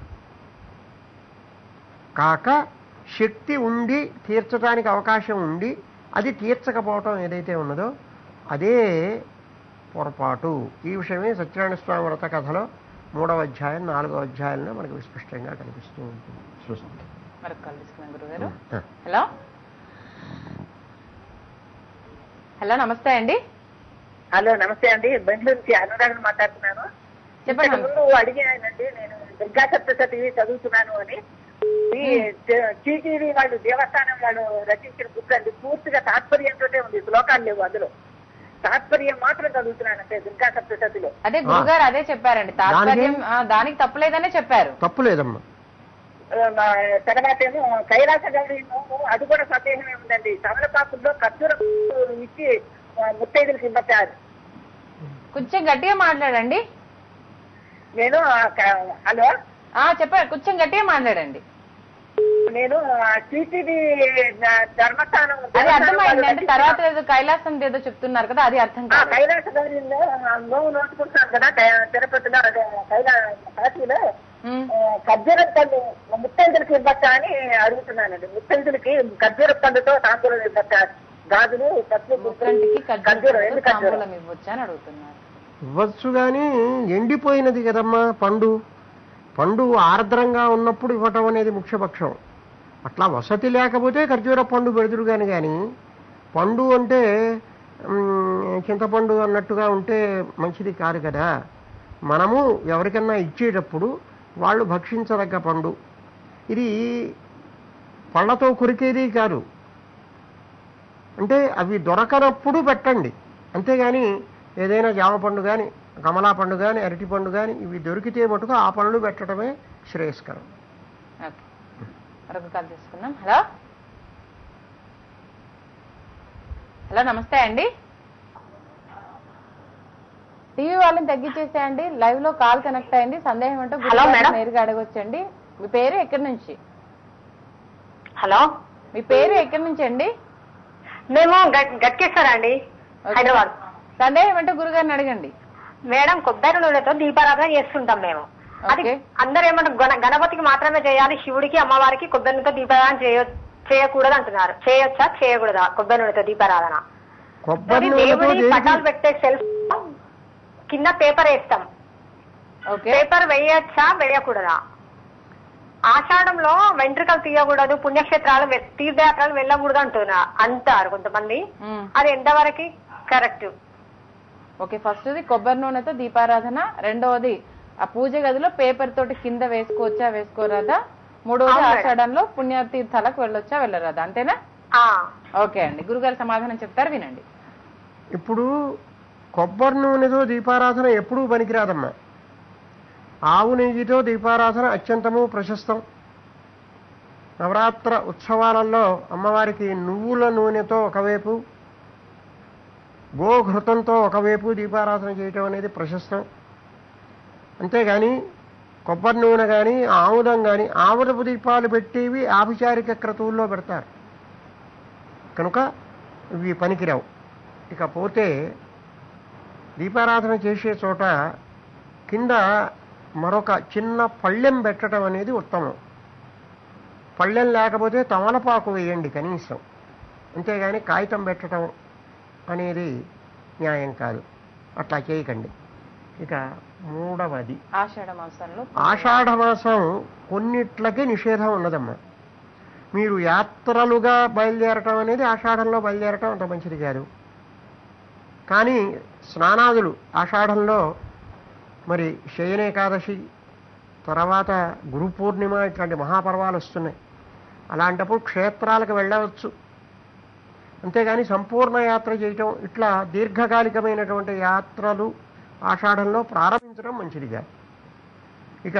కాక శక్తి ఉండి తీర్చడానికి అవకాశం ఉండి అది తీర్చకపోవటం ఏదైతే ఉన్నదో అదే పొరపాటు ఈ విషయమే సత్యనారాయణ స్వామి వ్రత కథలో మూడవ అధ్యాయం నాలుగవ అధ్యాయంలో మనకు విస్పష్టంగా కనిపిస్తూ ఉంటుంది చూస్తుంది మరొక కాల్ తీసుకున్నాం గురుగారు ఆ. హలో హలో నమస్తే అండి హలో నమస్తే అండి బెంగళూరు నుంచి అనురాగ్ మాట్లాడుతున్నాను చెప్పండి ఇంతకు ముందు అడిగానండి నేను దుర్గా సప్తశతి చదువుతున్నాను అని ఈ టీటీవీ వాళ్ళు దేవస్థానం వాళ్ళు రచించిన బుక్ అండి పూర్తిగా తాత్పర్యంతో ఉంది శ్లోకాలు లేవు అందులో తాత్పర్యం మాత్రం చదువుతున్నాను అంటే దుర్గా సప్తశతిలో అదే గురుగారు అదే చెప్పారండి తాత్పర్యం ఆ, దానికి తప్పులేదనే చెప్పారు తప్పు లేదమ్మా ఆ, మా తర్వాత ఏమో కైలాస గౌరీ నోము అది కూడా సందేహమే ఉందండి తమలపాకుల్లో ఖర్జూర ఇచ్చి ఆ, ముత్తైదులకు ఇవ్వచ్చారు కొంచెం గట్టిగా మాట్లాడండి నేను ఆ క- హలో ఆ చెప్పండి కొంచెం గట్టిగా మాట్లాడండి నేను టీటీవీ ధర్మస్థానం అది అర్థమైంది అంటే తర్వాత ఏదో కైలాసం ఏదో చెప్తున్నారు కదా అది అర్థం ఆ కాదు కైలాస గౌరీలో నోము నోచుకుంటున్నాను కదా క- తిరుపతిలో అదే కైలా కాశీలో ఉమ్. ఆ, ఖర్జూర పండు ముత్తైదులకి ఇవ్వచ్చా అని అడుగుతున్నానండి ముత్తైదులకి ఖర్జూర పండుతో తాంబూలం ఇవ్వచ్చా గాజులు పసుపు ముక్కంటికి ఖర్జూరం ఎండు ఖర్జూరం ఖర్జూరం తాంబూలం ఇవ్వచ్చా అని అడుగుతున్నారు ఇవ్వచ్చు కానీ ఎండిపోయినది కదమ్మా పండు పండు ఆర్ద్రంగా ఉన్నప్పుడు ఇవ్వటం అనేది ముఖ్యపక్షం అట్లా వసతి లేకపోతే ఖర్జూర పండు పెడుతురు కానీ కానీ పండు అంటే మ్, చింతపండు అన్నట్టుగా ఉంటే మంచిది కాదు కదా మనము ఎవరికన్నా ఇచ్చేటప్పుడు వాళ్ళు భక్షించదగ్గ పండు ఇది పళ్ళతో కొరికేది కాదు అంటే అవి దొరకనప్పుడు పెట్టండి అంతేగాని ఏదైనా జామ పండు కానీ కమలా పండు కానీ అరటి పండు కానీ ఇవి దొరికితే మటుకు ఆ పండ్లు పెట్టడమే శ్రేయస్కరం ఓకే మరొక కాల్ తీసుకుందాం హలో హలో నమస్తే అండి టీవీ వాళ్ళని తగ్గించేసేయండి లైవ్ లో కాల్ కనెక్ట్ అయింది సందేహం అంటే హలో, మేడం. నేరుగా అడగొచ్చండి మీ పేరు ఎక్కడి నుంచి హలో మీ పేరు ఎక్కడి నుంచి అండి మేము గట్కేశ్వర అండి ఓకే. హైదరాబాద్ సందేహం అంటే గురుగారిని అడగండి మేడం కొబ్బరి నూనెతో దీపారాధన చేస్తుంటాం మేము అది ఓకే. అందరూ ఏమంటారు గణ- గణపతికి మాత్రమే చేయాలి శివుడికి అమ్మవారికి కొబ్బరి నూనెతో దీపారాధన చేయ చేయకూడదు అంటున్నారు చేయొచ్చా చేయకూడదా కొబ్బరి నూనెతో దీపారాధన కొబ్బరి అది నూనెతో దేవుడి దేనికి పటాలు పెట్టే సెల్ఫ్ కింద పేపర్ వేస్తాం ఓకే పేపర్ వేయచ్చా వేయకూడదా ఆషాఢంలో వెంట్రుకలు తీయకూడదు పుణ్యక్షేత్రాలు వె- తీర్థయాత్రలు వెళ్ళకూడదు అంటున్నా అంటారు కొంతమంది ఉమ్. అది ఎంతవరకు కరెక్ట్ ఓకే ఫస్ట్ది కొబ్బరి నూనెతో దీపారాధన రెండవది ఆ పూజ గదిలో పేపర్ తోటి కింద వేసుకోవచ్చా వేసుకోరాదా మూడవది అవును మేడం. ఆషాఢంలో పుణ్యతీర్థాలకు వెళ్ళొచ్చా వెళ్ళరాదా అంతేనా ఆ ఓకే అండి గురుగారు సమాధానం చెప్తారు వినండి ఇప్పుడు కొబ్బరి నూనెతో దీపారాధన ఎప్పుడూ పనికిరాదమ్మా ఆవు నెయ్యితో దీపారాధన అత్యంతము ప్రశస్తం నవరాత్ర ఉత్సవాలలో అమ్మవారికి నువ్వుల నూనెతో ఒకవైపు గోఘృతంతో ఒకవైపు దీపారాధన చేయటం అనేది ప్రశస్తం అంతేగాని కొబ్బరి నూనె కానీ ఆముదం కానీ ఆముదపు దీపాలు పెట్టేవి ఆభిచారిక క్రతువుల్లో పెడతారు కనుక ఇవి పనికిరావు ఇకపోతే దీపారాధన చేసే చోట కింద మరొక చిన్న పళ్ళెం పెట్టడం అనేది ఉత్తమం పళ్ళెం లేకపోతే తమలపాకు వేయండి కనీసం అంతేగాని కాగితం పెట్టడం అనేది న్యాయం కాదు అట్లా చేయకండి ఇక మూడవది ఆషాఢ మాసంలో ఆషాఢ మాసం కొన్నిట్లకి నిషేధం ఉన్నదమ్మా మీరు యాత్రలుగా బయలుదేరటం అనేది ఆషాఢంలో బయలుదేరటం అంత మంచిది కాదు కానీ స్నానాదులు ఆషాఢంలో మరి శయన ఏకాదశి తర్వాత గురు పూర్ణిమ ఇట్లాంటి మహాపర్వాలు వస్తున్నాయి అలాంటప్పుడు క్షేత్రాలకు వెళ్ళవచ్చు అంతేగాని సంపూర్ణ యాత్ర చేయటం ఇట్లా దీర్ఘకాలికమైనటువంటి యాత్రలు ఆషాఢంలో ప్రారంభించడం మంచిది కాదు ఇక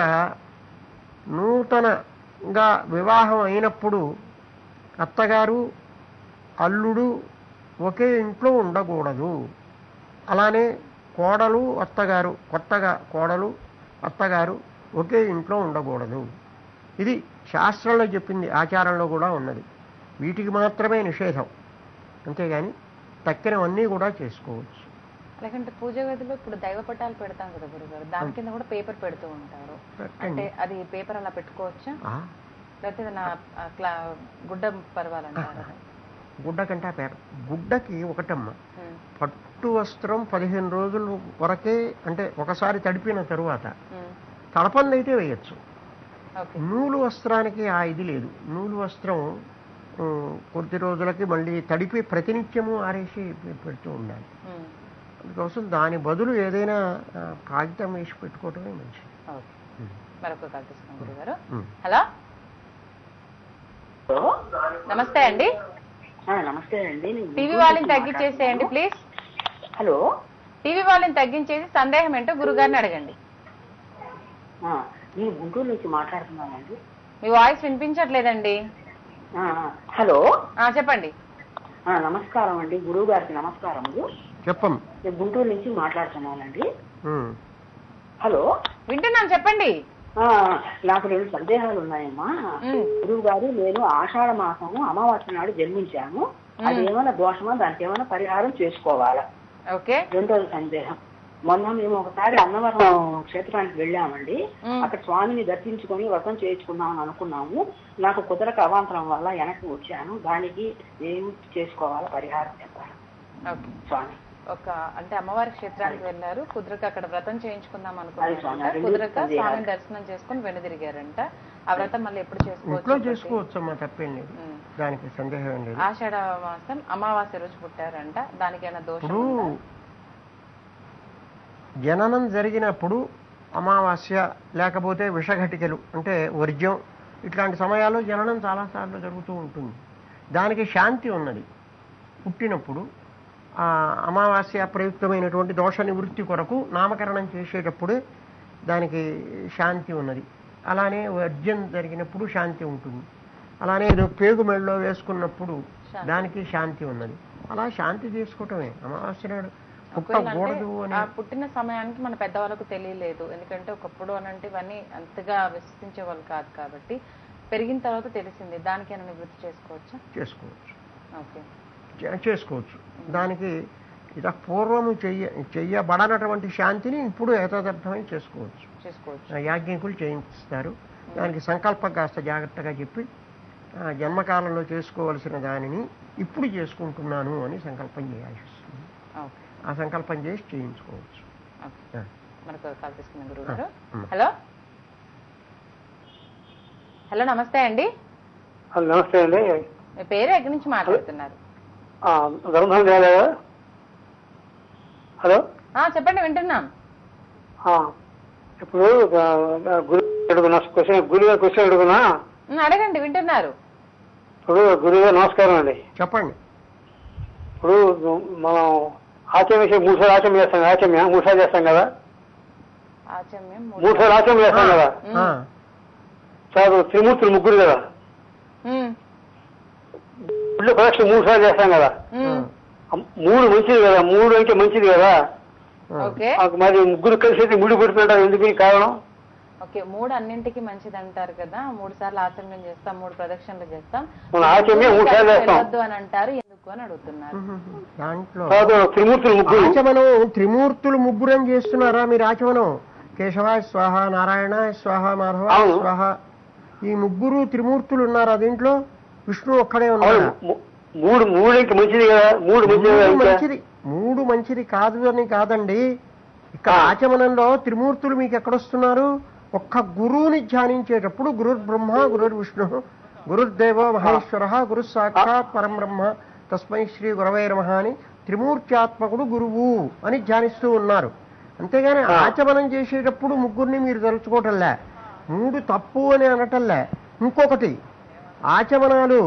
నూతనగా వివాహం అయినప్పుడు అత్తగారు అల్లుడు ఒకే ఇంట్లో ఉండకూడదు అలానే కోడలు అత్తగారు కొత్తగా కోడలు అత్తగారు ఒకే ఇంట్లో ఉండకూడదు ఇది శాస్త్రంలో చెప్పింది ఆచారంలో కూడా ఉన్నది వీటికి మాత్రమే నిషేధం అంతేగాని తక్కినవన్నీ కూడా చేసుకోవచ్చు లేకంటే పూజ గదిలో ఇప్పుడు దైవ పటాలు పెడతాం కదా గురుగారు దాని కింద కూడా పేపర్ పెడుతూ ఉంటారు పెట్టండి. అంటే అది పేపర్ అలా పెట్టుకోవచ్చా ఆ, లేకపోతే నా క్లా గుడ్డ పర్వాలంటారు గుడ్డ కంటే పేపర్ గుడ్డకి ఒకటమ్మ ఉమ్, పట్టు వస్త్రం పదిహేను రోజుల వరకే అంటే ఒకసారి తడిపిన తరువాత ఉమ్, తడపంది అయితే వేయచ్చు ఓకే నూలు వస్త్రానికి ఆ ఇది లేదు నూలు వస్త్రం ఉమ్, కొద్ది రోజులకి మళ్ళీ తడిపి ప్రతినిత్యము ఆరేసి పె- పెడుతూ ఉండాలి ఉమ్, అందుకోసం దాని బదులు ఏదైనా ఆ, కాగితం వేసి పెట్టుకోవటమే మంచిది ఓకే మరొక కాల్ తీసుకున్నాం గురుగారు ఉమ్. హలో నమస్తే అండి ఆ, నమస్తే అండి నేను టీవీ గుంటూరు వాళ్ళని నుంచి తగ్గించేసేయండి ప్లీజ్ హలో టీవీ వాళ్ళని తగ్గించేసి సందేహం ఏంటో గురుగారిని అడగండి ఆ, నేను గుంటూరు నుంచి మాట్లాడుతున్నానండి మీ వాయిస్ వినిపించట్లేదండి ఆ, హలో ఆ, చెప్పండి ఆ, నమస్కారం అండి గురువు గారికి నమస్కారములు చెప్పం నేను గుంటూరు నుంచి మాట్లాడుతున్నానండి ఉమ్. హలో వింటున్నాను చెప్పండి ఆ, నాకు రెండు సందేహాలు ఉన్నాయమ్మా ఉమ్. గురువు గారు నేను ఆషాఢ మాసము అమావాస్య నాడు జన్మించాను అది ఏమైనా దోషమా దానికి ఏమైనా పరిహారం చేసుకోవాలా ఓకే రెండోది సందేహం మొన్న మేము ఒకసారి అన్నవరం క్షేత్రానికి వెళ్ళామండి మ్. అక్కడ స్వామిని దర్శించుకొని వ్రతం చేయించుకుందామని అనుకున్నాము నాకు కుదరక అవాంతరం వల్ల వెనక్కి వచ్చాను దానికి ఏం చేసుకోవాలో పరిహారం చెప్పాలి ఓకే స్వామి ఒక అంటే అమ్మవారి క్షేత్రానికి వెళ్ళారు కుదురక అక్కడ వ్రతం చేయించుకుందాం అది అనుకున్నారంట స్వామి, కుదురక అది స్వామిని అది. దర్శనం చేసుకుని వెనుదిరిగారంట ఆ వ్రతం మళ్ళీ ఎప్పుడు ఇంట్లో చేసుకోవచ్చు చేసుకోవచ్చమ్మా తప్పేం లేదు ఉమ్. దానికి సందేహం ఏం లేదు ఆషాఢ మాసం అమావాస్య రోజు పుట్టారంట దానికి ఏమైనా దోషం ఇప్పుడు ఉందా? జననం జరిగినప్పుడు అమావాస్య లేకపోతే విషఘటికలు అంటే వర్జ్యం ఇట్లాంటి సమయాల్లో జననం చాలాసార్లు జరుగుతూ ఉంటుంది దానికి శాంతి ఉన్నది పుట్టినప్పుడు ఆ అమావాస్య ప్రయుక్తమైనటువంటి దోష నివృత్తి కొరకు నామకరణం చేసేటప్పుడే దానికి శాంతి ఉన్నది అలానే వర్జ్యం జరిగినప్పుడు శాంతి ఉంటుంది అలానే ఏదో పేగు మెడలో వేసుకున్నప్పుడు శాంతి. దానికి శాంతి ఉన్నది అలా శాంతి చేసుకోవటమే అమావాస్య నాడు ఒకవేళ అంటే పుట్టకూడదు అని ఆ పుట్టిన సమయానికి మన పెద్దవాళ్ళకు తెలియలేదు ఎందుకంటే ఒకప్పుడు అనంటే ఇవన్నీ అంతగా విశ్వసించే వాళ్ళు కాదు కాబట్టి పెరిగిన తర్వాత తెలిసింది దానికి ఏమైనా నివృత్తి చేసుకోవచ్చా చేసుకోవచ్చు ఓకే చే- చేసుకోవచ్చు దానికి ఇక పూర్వము చెయ్య చెయ్యబడనటువంటి శాంతిని ఇప్పుడు యథార్థమై చేసుకోవచ్చు చేసుకోవచ్చు ఆ యాజ్ఞికులు చేయిస్తారు దానికి సంకల్పం కాస్త జాగ్రత్తగా చెప్పి ఆ జన్మకాలంలో చేసుకోవలసిన దానిని ఇప్పుడు చేసుకుంటున్నాను అని సంకల్పం చేయాల్సి వస్తుంది ఓకే ఆ సంకల్పం చేసి చేయించుకోవచ్చు ఓకే ఆ. మనకు కాల్ తీసుకున్నాం గురువు గారు ఉమ్. హలో హలో నమస్తే అండి నమస్తే అండి మీ పేరు ఎక్కడి నుంచి మాట్లాడుతున్నారు ధర్మం చేయాలి హలో ఆ చెప్పండి వింటున్నాం ఇప్పుడు గురు అడుగునా క్వశ్చన్ గురుగా క్వశ్చన్ అడుగునా ఉమ్, అడగండి వింటున్నారు ఇప్పుడు గురుగా నమస్కారం అండి చెప్పండి ఇప్పుడు మనం ఆచమ్య మూడు సార్లు ఆచమ్య చేస్తాం ఆచమ్య మూడు సార్లు చేస్తాం కదా ఆచమ్యం మూడు సార్లు ఆచమ్య చేస్తాం కదా ఉమ్, ఆ, సార్ త్రిమూర్తులు ముగ్గురు కదా ఉమ్, గుళ్ళు ప్రదక్షిణ మూడు సార్లు చేస్తాం కదా ఉమ్, ఆ మూడు మంచిది కదా మూడు అంటే మంచిది కదా ఆ. ఓకే మాకు మరి ముగ్గురు కలిసి అయితే ముడి పెడుతుంటారు ఎందుకు ఈ కారణం ఓకే మూడు అన్నింటికి మంచిది అంటారు కదా మూడు సార్లు ఆచమ్యం చేస్తాం మూడు ప్రదక్షిణలు చేస్తాం మన ఆచమ్యం మూడు సార్లు చేస్తాం. వెళ్ళొద్దు అని అంటారు ఎందుకు అని అడుగుతున్నారు దాంట్లో తర్వాత త్రిమూర్తులు ముగ్గురు ఆచమనం త్రిమూర్తులు ముగ్గురం చేస్తున్నారా మీరు ఆచమనం కేశవాయ స్వాహ నారాయణ స్వాహ మాధవ అవును. స్వాహ ఈ ముగ్గురు త్రిమూర్తులు ఉన్నారా దీంట్లో విష్ణు ఒక్కడే అవును ఉన్నారా ము- మూడు మూడు ఇంకా మంచిది కదా మూడు మంచిది కదా మూడు ఇంకా మంచిది మూడు మంచిది కాదు అని కాదండి ఇక్కడ ఆ. ఆచమనంలో త్రిమూర్తులు మీకు ఎక్కడొస్తున్నారు ఒక్క గురువుని ధ్యానించేటప్పుడు గురుర్ బ్రహ్మ గురుర్ విష్ణు గురుర్దేవ మహేశ్వర గురు సాక్షాత్ పరం బ్రహ్మ తస్మై శ్రీ గురవై నమః అని త్రిమూర్త్యాత్మకుడు గురువు అని ధ్యానిస్తూ ఉన్నారు అంతేగాని ఆ. ఆచమనం చేసేటప్పుడు ముగ్గురిని మీరు తలుచుకోవటంలే మూడు తప్పు అని అనటంలే ఇంకొకటి ఆచమనాలు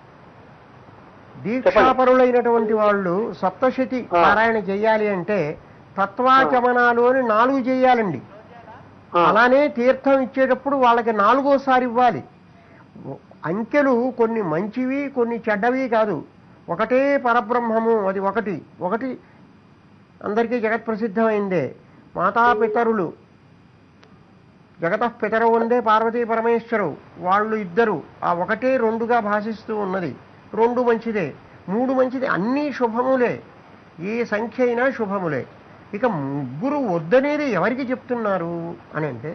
దీక్షాపరులైనటువంటి వాళ్ళు సప్తశతి ఆ. పారాయణ చెయ్యాలి అంటే తత్వాచమనాలు అని నాలుగు చెయ్యాలండి ఆ. అలానే తీర్థం ఇచ్చేటప్పుడు వాళ్ళకి నాలుగోసారి ఇవ్వాలి అంకెలు కొన్ని మంచివి కొన్ని చెడ్డవి కాదు ఒకటే పరబ్రహ్మము అది ఒకటి ఒకటి అందరికీ జగత్ ప్రసిద్ధమైందే మాతాపితరులు జగత పితరు ఉందే పార్వతీ పరమేశ్వరు వాళ్ళు ఇద్దరు ఆ ఒకటే రెండుగా భాషిస్తూ ఉన్నది రెండు మంచిదే మూడు మంచిది అన్నీ శుభములే ఏ సంఖ్య అయినా శుభములే ఇక ముగ్గురు వద్దనేది ఎవరికి చెప్తున్నారు అని అంటే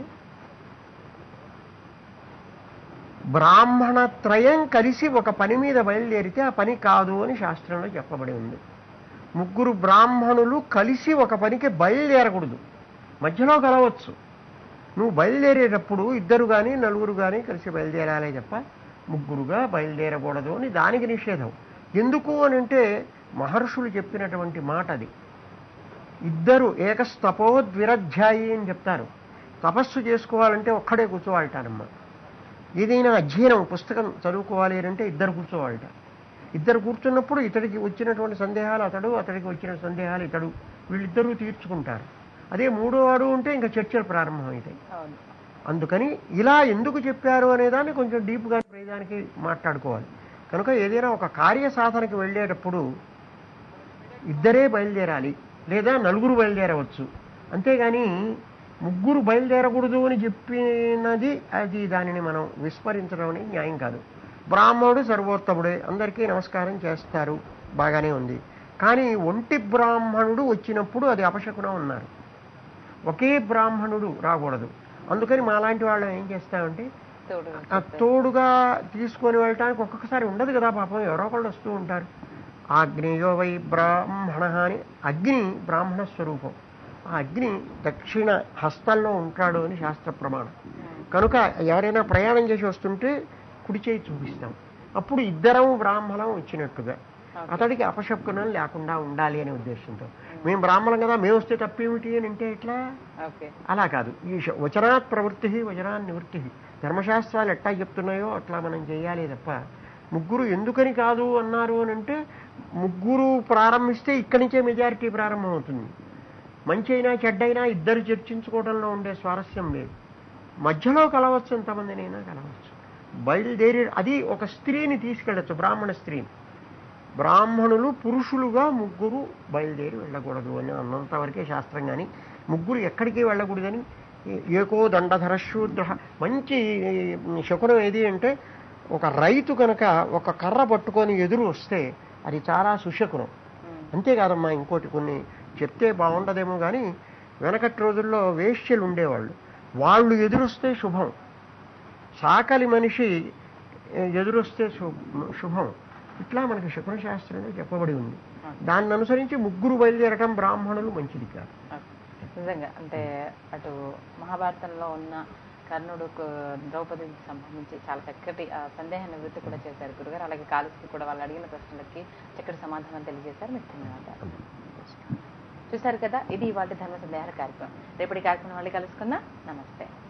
బ్రాహ్మణ త్రయం కలిసి ఒక పని మీద బయలుదేరితే ఆ పని కాదు అని శాస్త్రంలో చెప్పబడి ఉంది ముగ్గురు బ్రాహ్మణులు కలిసి ఒక పనికి బయలుదేరకూడదు మధ్యలో కలవచ్చు నువ్వు బయలుదేరేటప్పుడు ఇద్దరు కానీ నలుగురు కానీ కలిసి బయలుదేరాలే తప్ప ముగ్గురుగా బయలుదేరకూడదు అని దానికి నిషేధం ఎందుకు అని అంటే మహర్షులు చెప్పినటువంటి మాట అది ఇద్దరు ఏకస్తపోద్విరధ్యాయి అని చెప్తారు తపస్సు చేసుకోవాలంటే ఒక్కడే కూర్చోవాలటానమ్మ ఏదైనా అధ్యయనం పుస్తకం చదువుకోవాలి అంటే ఇద్దరు కూర్చోవాలట ఇద్దరు కూర్చున్నప్పుడు ఇతడికి వచ్చినటువంటి సందేహాలు అతడు అతడికి వచ్చిన సందేహాలు ఇతడు వీళ్ళిద్దరూ తీర్చుకుంటారు అదే మూడో వాడు ఉంటే ఇంకా చర్చలు ప్రారంభమవుతాయి అవును అందుకని ఇలా ఎందుకు చెప్పారు అనేదాన్ని కొంచెం డీప్గా ప్రయోజనానికి మాట్లాడుకోవాలి కనుక ఏదైనా ఒక కార్య సాధనకి వెళ్ళేటప్పుడు ఇద్దరే బయలుదేరాలి లేదా నలుగురు బయలుదేరవచ్చు అంతేగాని ముగ్గురు బయలుదేరకూడదు అని చెప్పినది అది దానిని మనం విస్మరించడం అనేది న్యాయం కాదు బ్రాహ్మణుడు సర్వోత్తముడే అందరికీ నమస్కారం చేస్తారు బాగానే ఉంది కానీ ఒంటి బ్రాహ్మణుడు వచ్చినప్పుడు అది అపశకునం ఉన్నారు ఒకే బ్రాహ్మణుడు రాకూడదు అందుకని మాలాంటి వాళ్ళం ఏం చేస్తామంటే తోడు ఆ తోడుగా తీసుకొని వెళ్ళటానికి ఒక్కొక్కసారి ఉండదు కదా పాపం ఎవరో ఒకళ్ళు వస్తూ ఉంటారు ఆగ్నేయో వై బ్రాహ్మణ అని అగ్ని బ్రాహ్మణ స్వరూపం ఆ అగ్ని దక్షిణ హస్తంలో ఉంటాడు అని శాస్త్ర ప్రమాణం కనుక ఎవరైనా ప్రయాణం చేసి వస్తుంటే కుడి చేయి చూపిస్తాం అప్పుడు ఇద్దరం బ్రాహ్మణం వచ్చినట్టుగా అతడికి అపశకునం లేకుండా ఉండాలి అనే ఉద్దేశంతో మేము బ్రాహ్మణం కదా మేము వస్తే తప్పేమిటి అని అంటే ఎట్లా ఓకే అలా కాదు ఈ శ- వచనాత్ ప్రవృత్తి వచనాన్ నివృత్తి ధర్మశాస్త్రాలు ఎట్లా చెప్తున్నాయో అట్లా మనం చేయాలి తప్ప ముగ్గురు ఎందుకని కాదు అన్నారు అని అంటే ముగ్గురు ప్రారంభిస్తే ఇక్కడి నుంచే మెజారిటీ ప్రారంభం అవుతుంది మంచి అయినా చెడ్డైనా ఇద్దరు చర్చించుకోవడంలో ఉండే స్వారస్యం లేదు మధ్యలో కలవచ్చు ఎంతమందినైనా కలవచ్చు బయలుదేరి అది ఒక స్త్రీని తీసుకెళ్ళచ్చు బ్రాహ్మణ స్త్రీని బ్రాహ్మణులు పురుషులుగా ముగ్గురు బయలుదేరి వెళ్ళకూడదు అని అన్నంత వరకే శాస్త్రం కానీ ముగ్గురు ఎక్కడికి వెళ్ళకూడదని ఏ- ఏకో దండధర శూద్ర మంచి శకునం ఏది అంటే ఒక రైతు కనుక ఒక కర్ర పట్టుకొని ఎదురు వస్తే అది చాలా సుశకునం అంతేకాదమ్మా ఇంకోటి కొన్ని చెప్తే బాగుండదేమో కానీ వెనకటి రోజుల్లో వేశ్యలు ఉండేవాళ్ళు వాళ్ళు ఎదురొస్తే శుభం సాకలి మనిషి ఏ, ఎదురొస్తే శు- శుభం ఇట్లా మనకి శకున శాస్త్రంలో చెప్పబడి ఉంది దాన్ని అనుసరించి ముగ్గురు బయలుదేరటం బ్రాహ్మణులు మంచిది కాదు నిజంగా అంటే అటు మహాభారతంలో ఉన్న కర్ణుడుకు ద్రౌపదికి సంబంధించి చాలా చక్కటి ఆ, సందేహ నివృత్తి కూడా చేశారు గురుగారు అలాగే కాలుస్కి కూడా వాళ్ళు అడిగిన ప్రశ్నలకి చక్కటి సమాధానం తెలియజేశారు మీకు ధన్యవాదాలు చూశారు కదా ఇది ఇవాళ ధర్మ సందేహాల కార్యక్రమం రేపటి కార్యక్రమం మళ్ళీ కలుసుకుందాం నమస్తే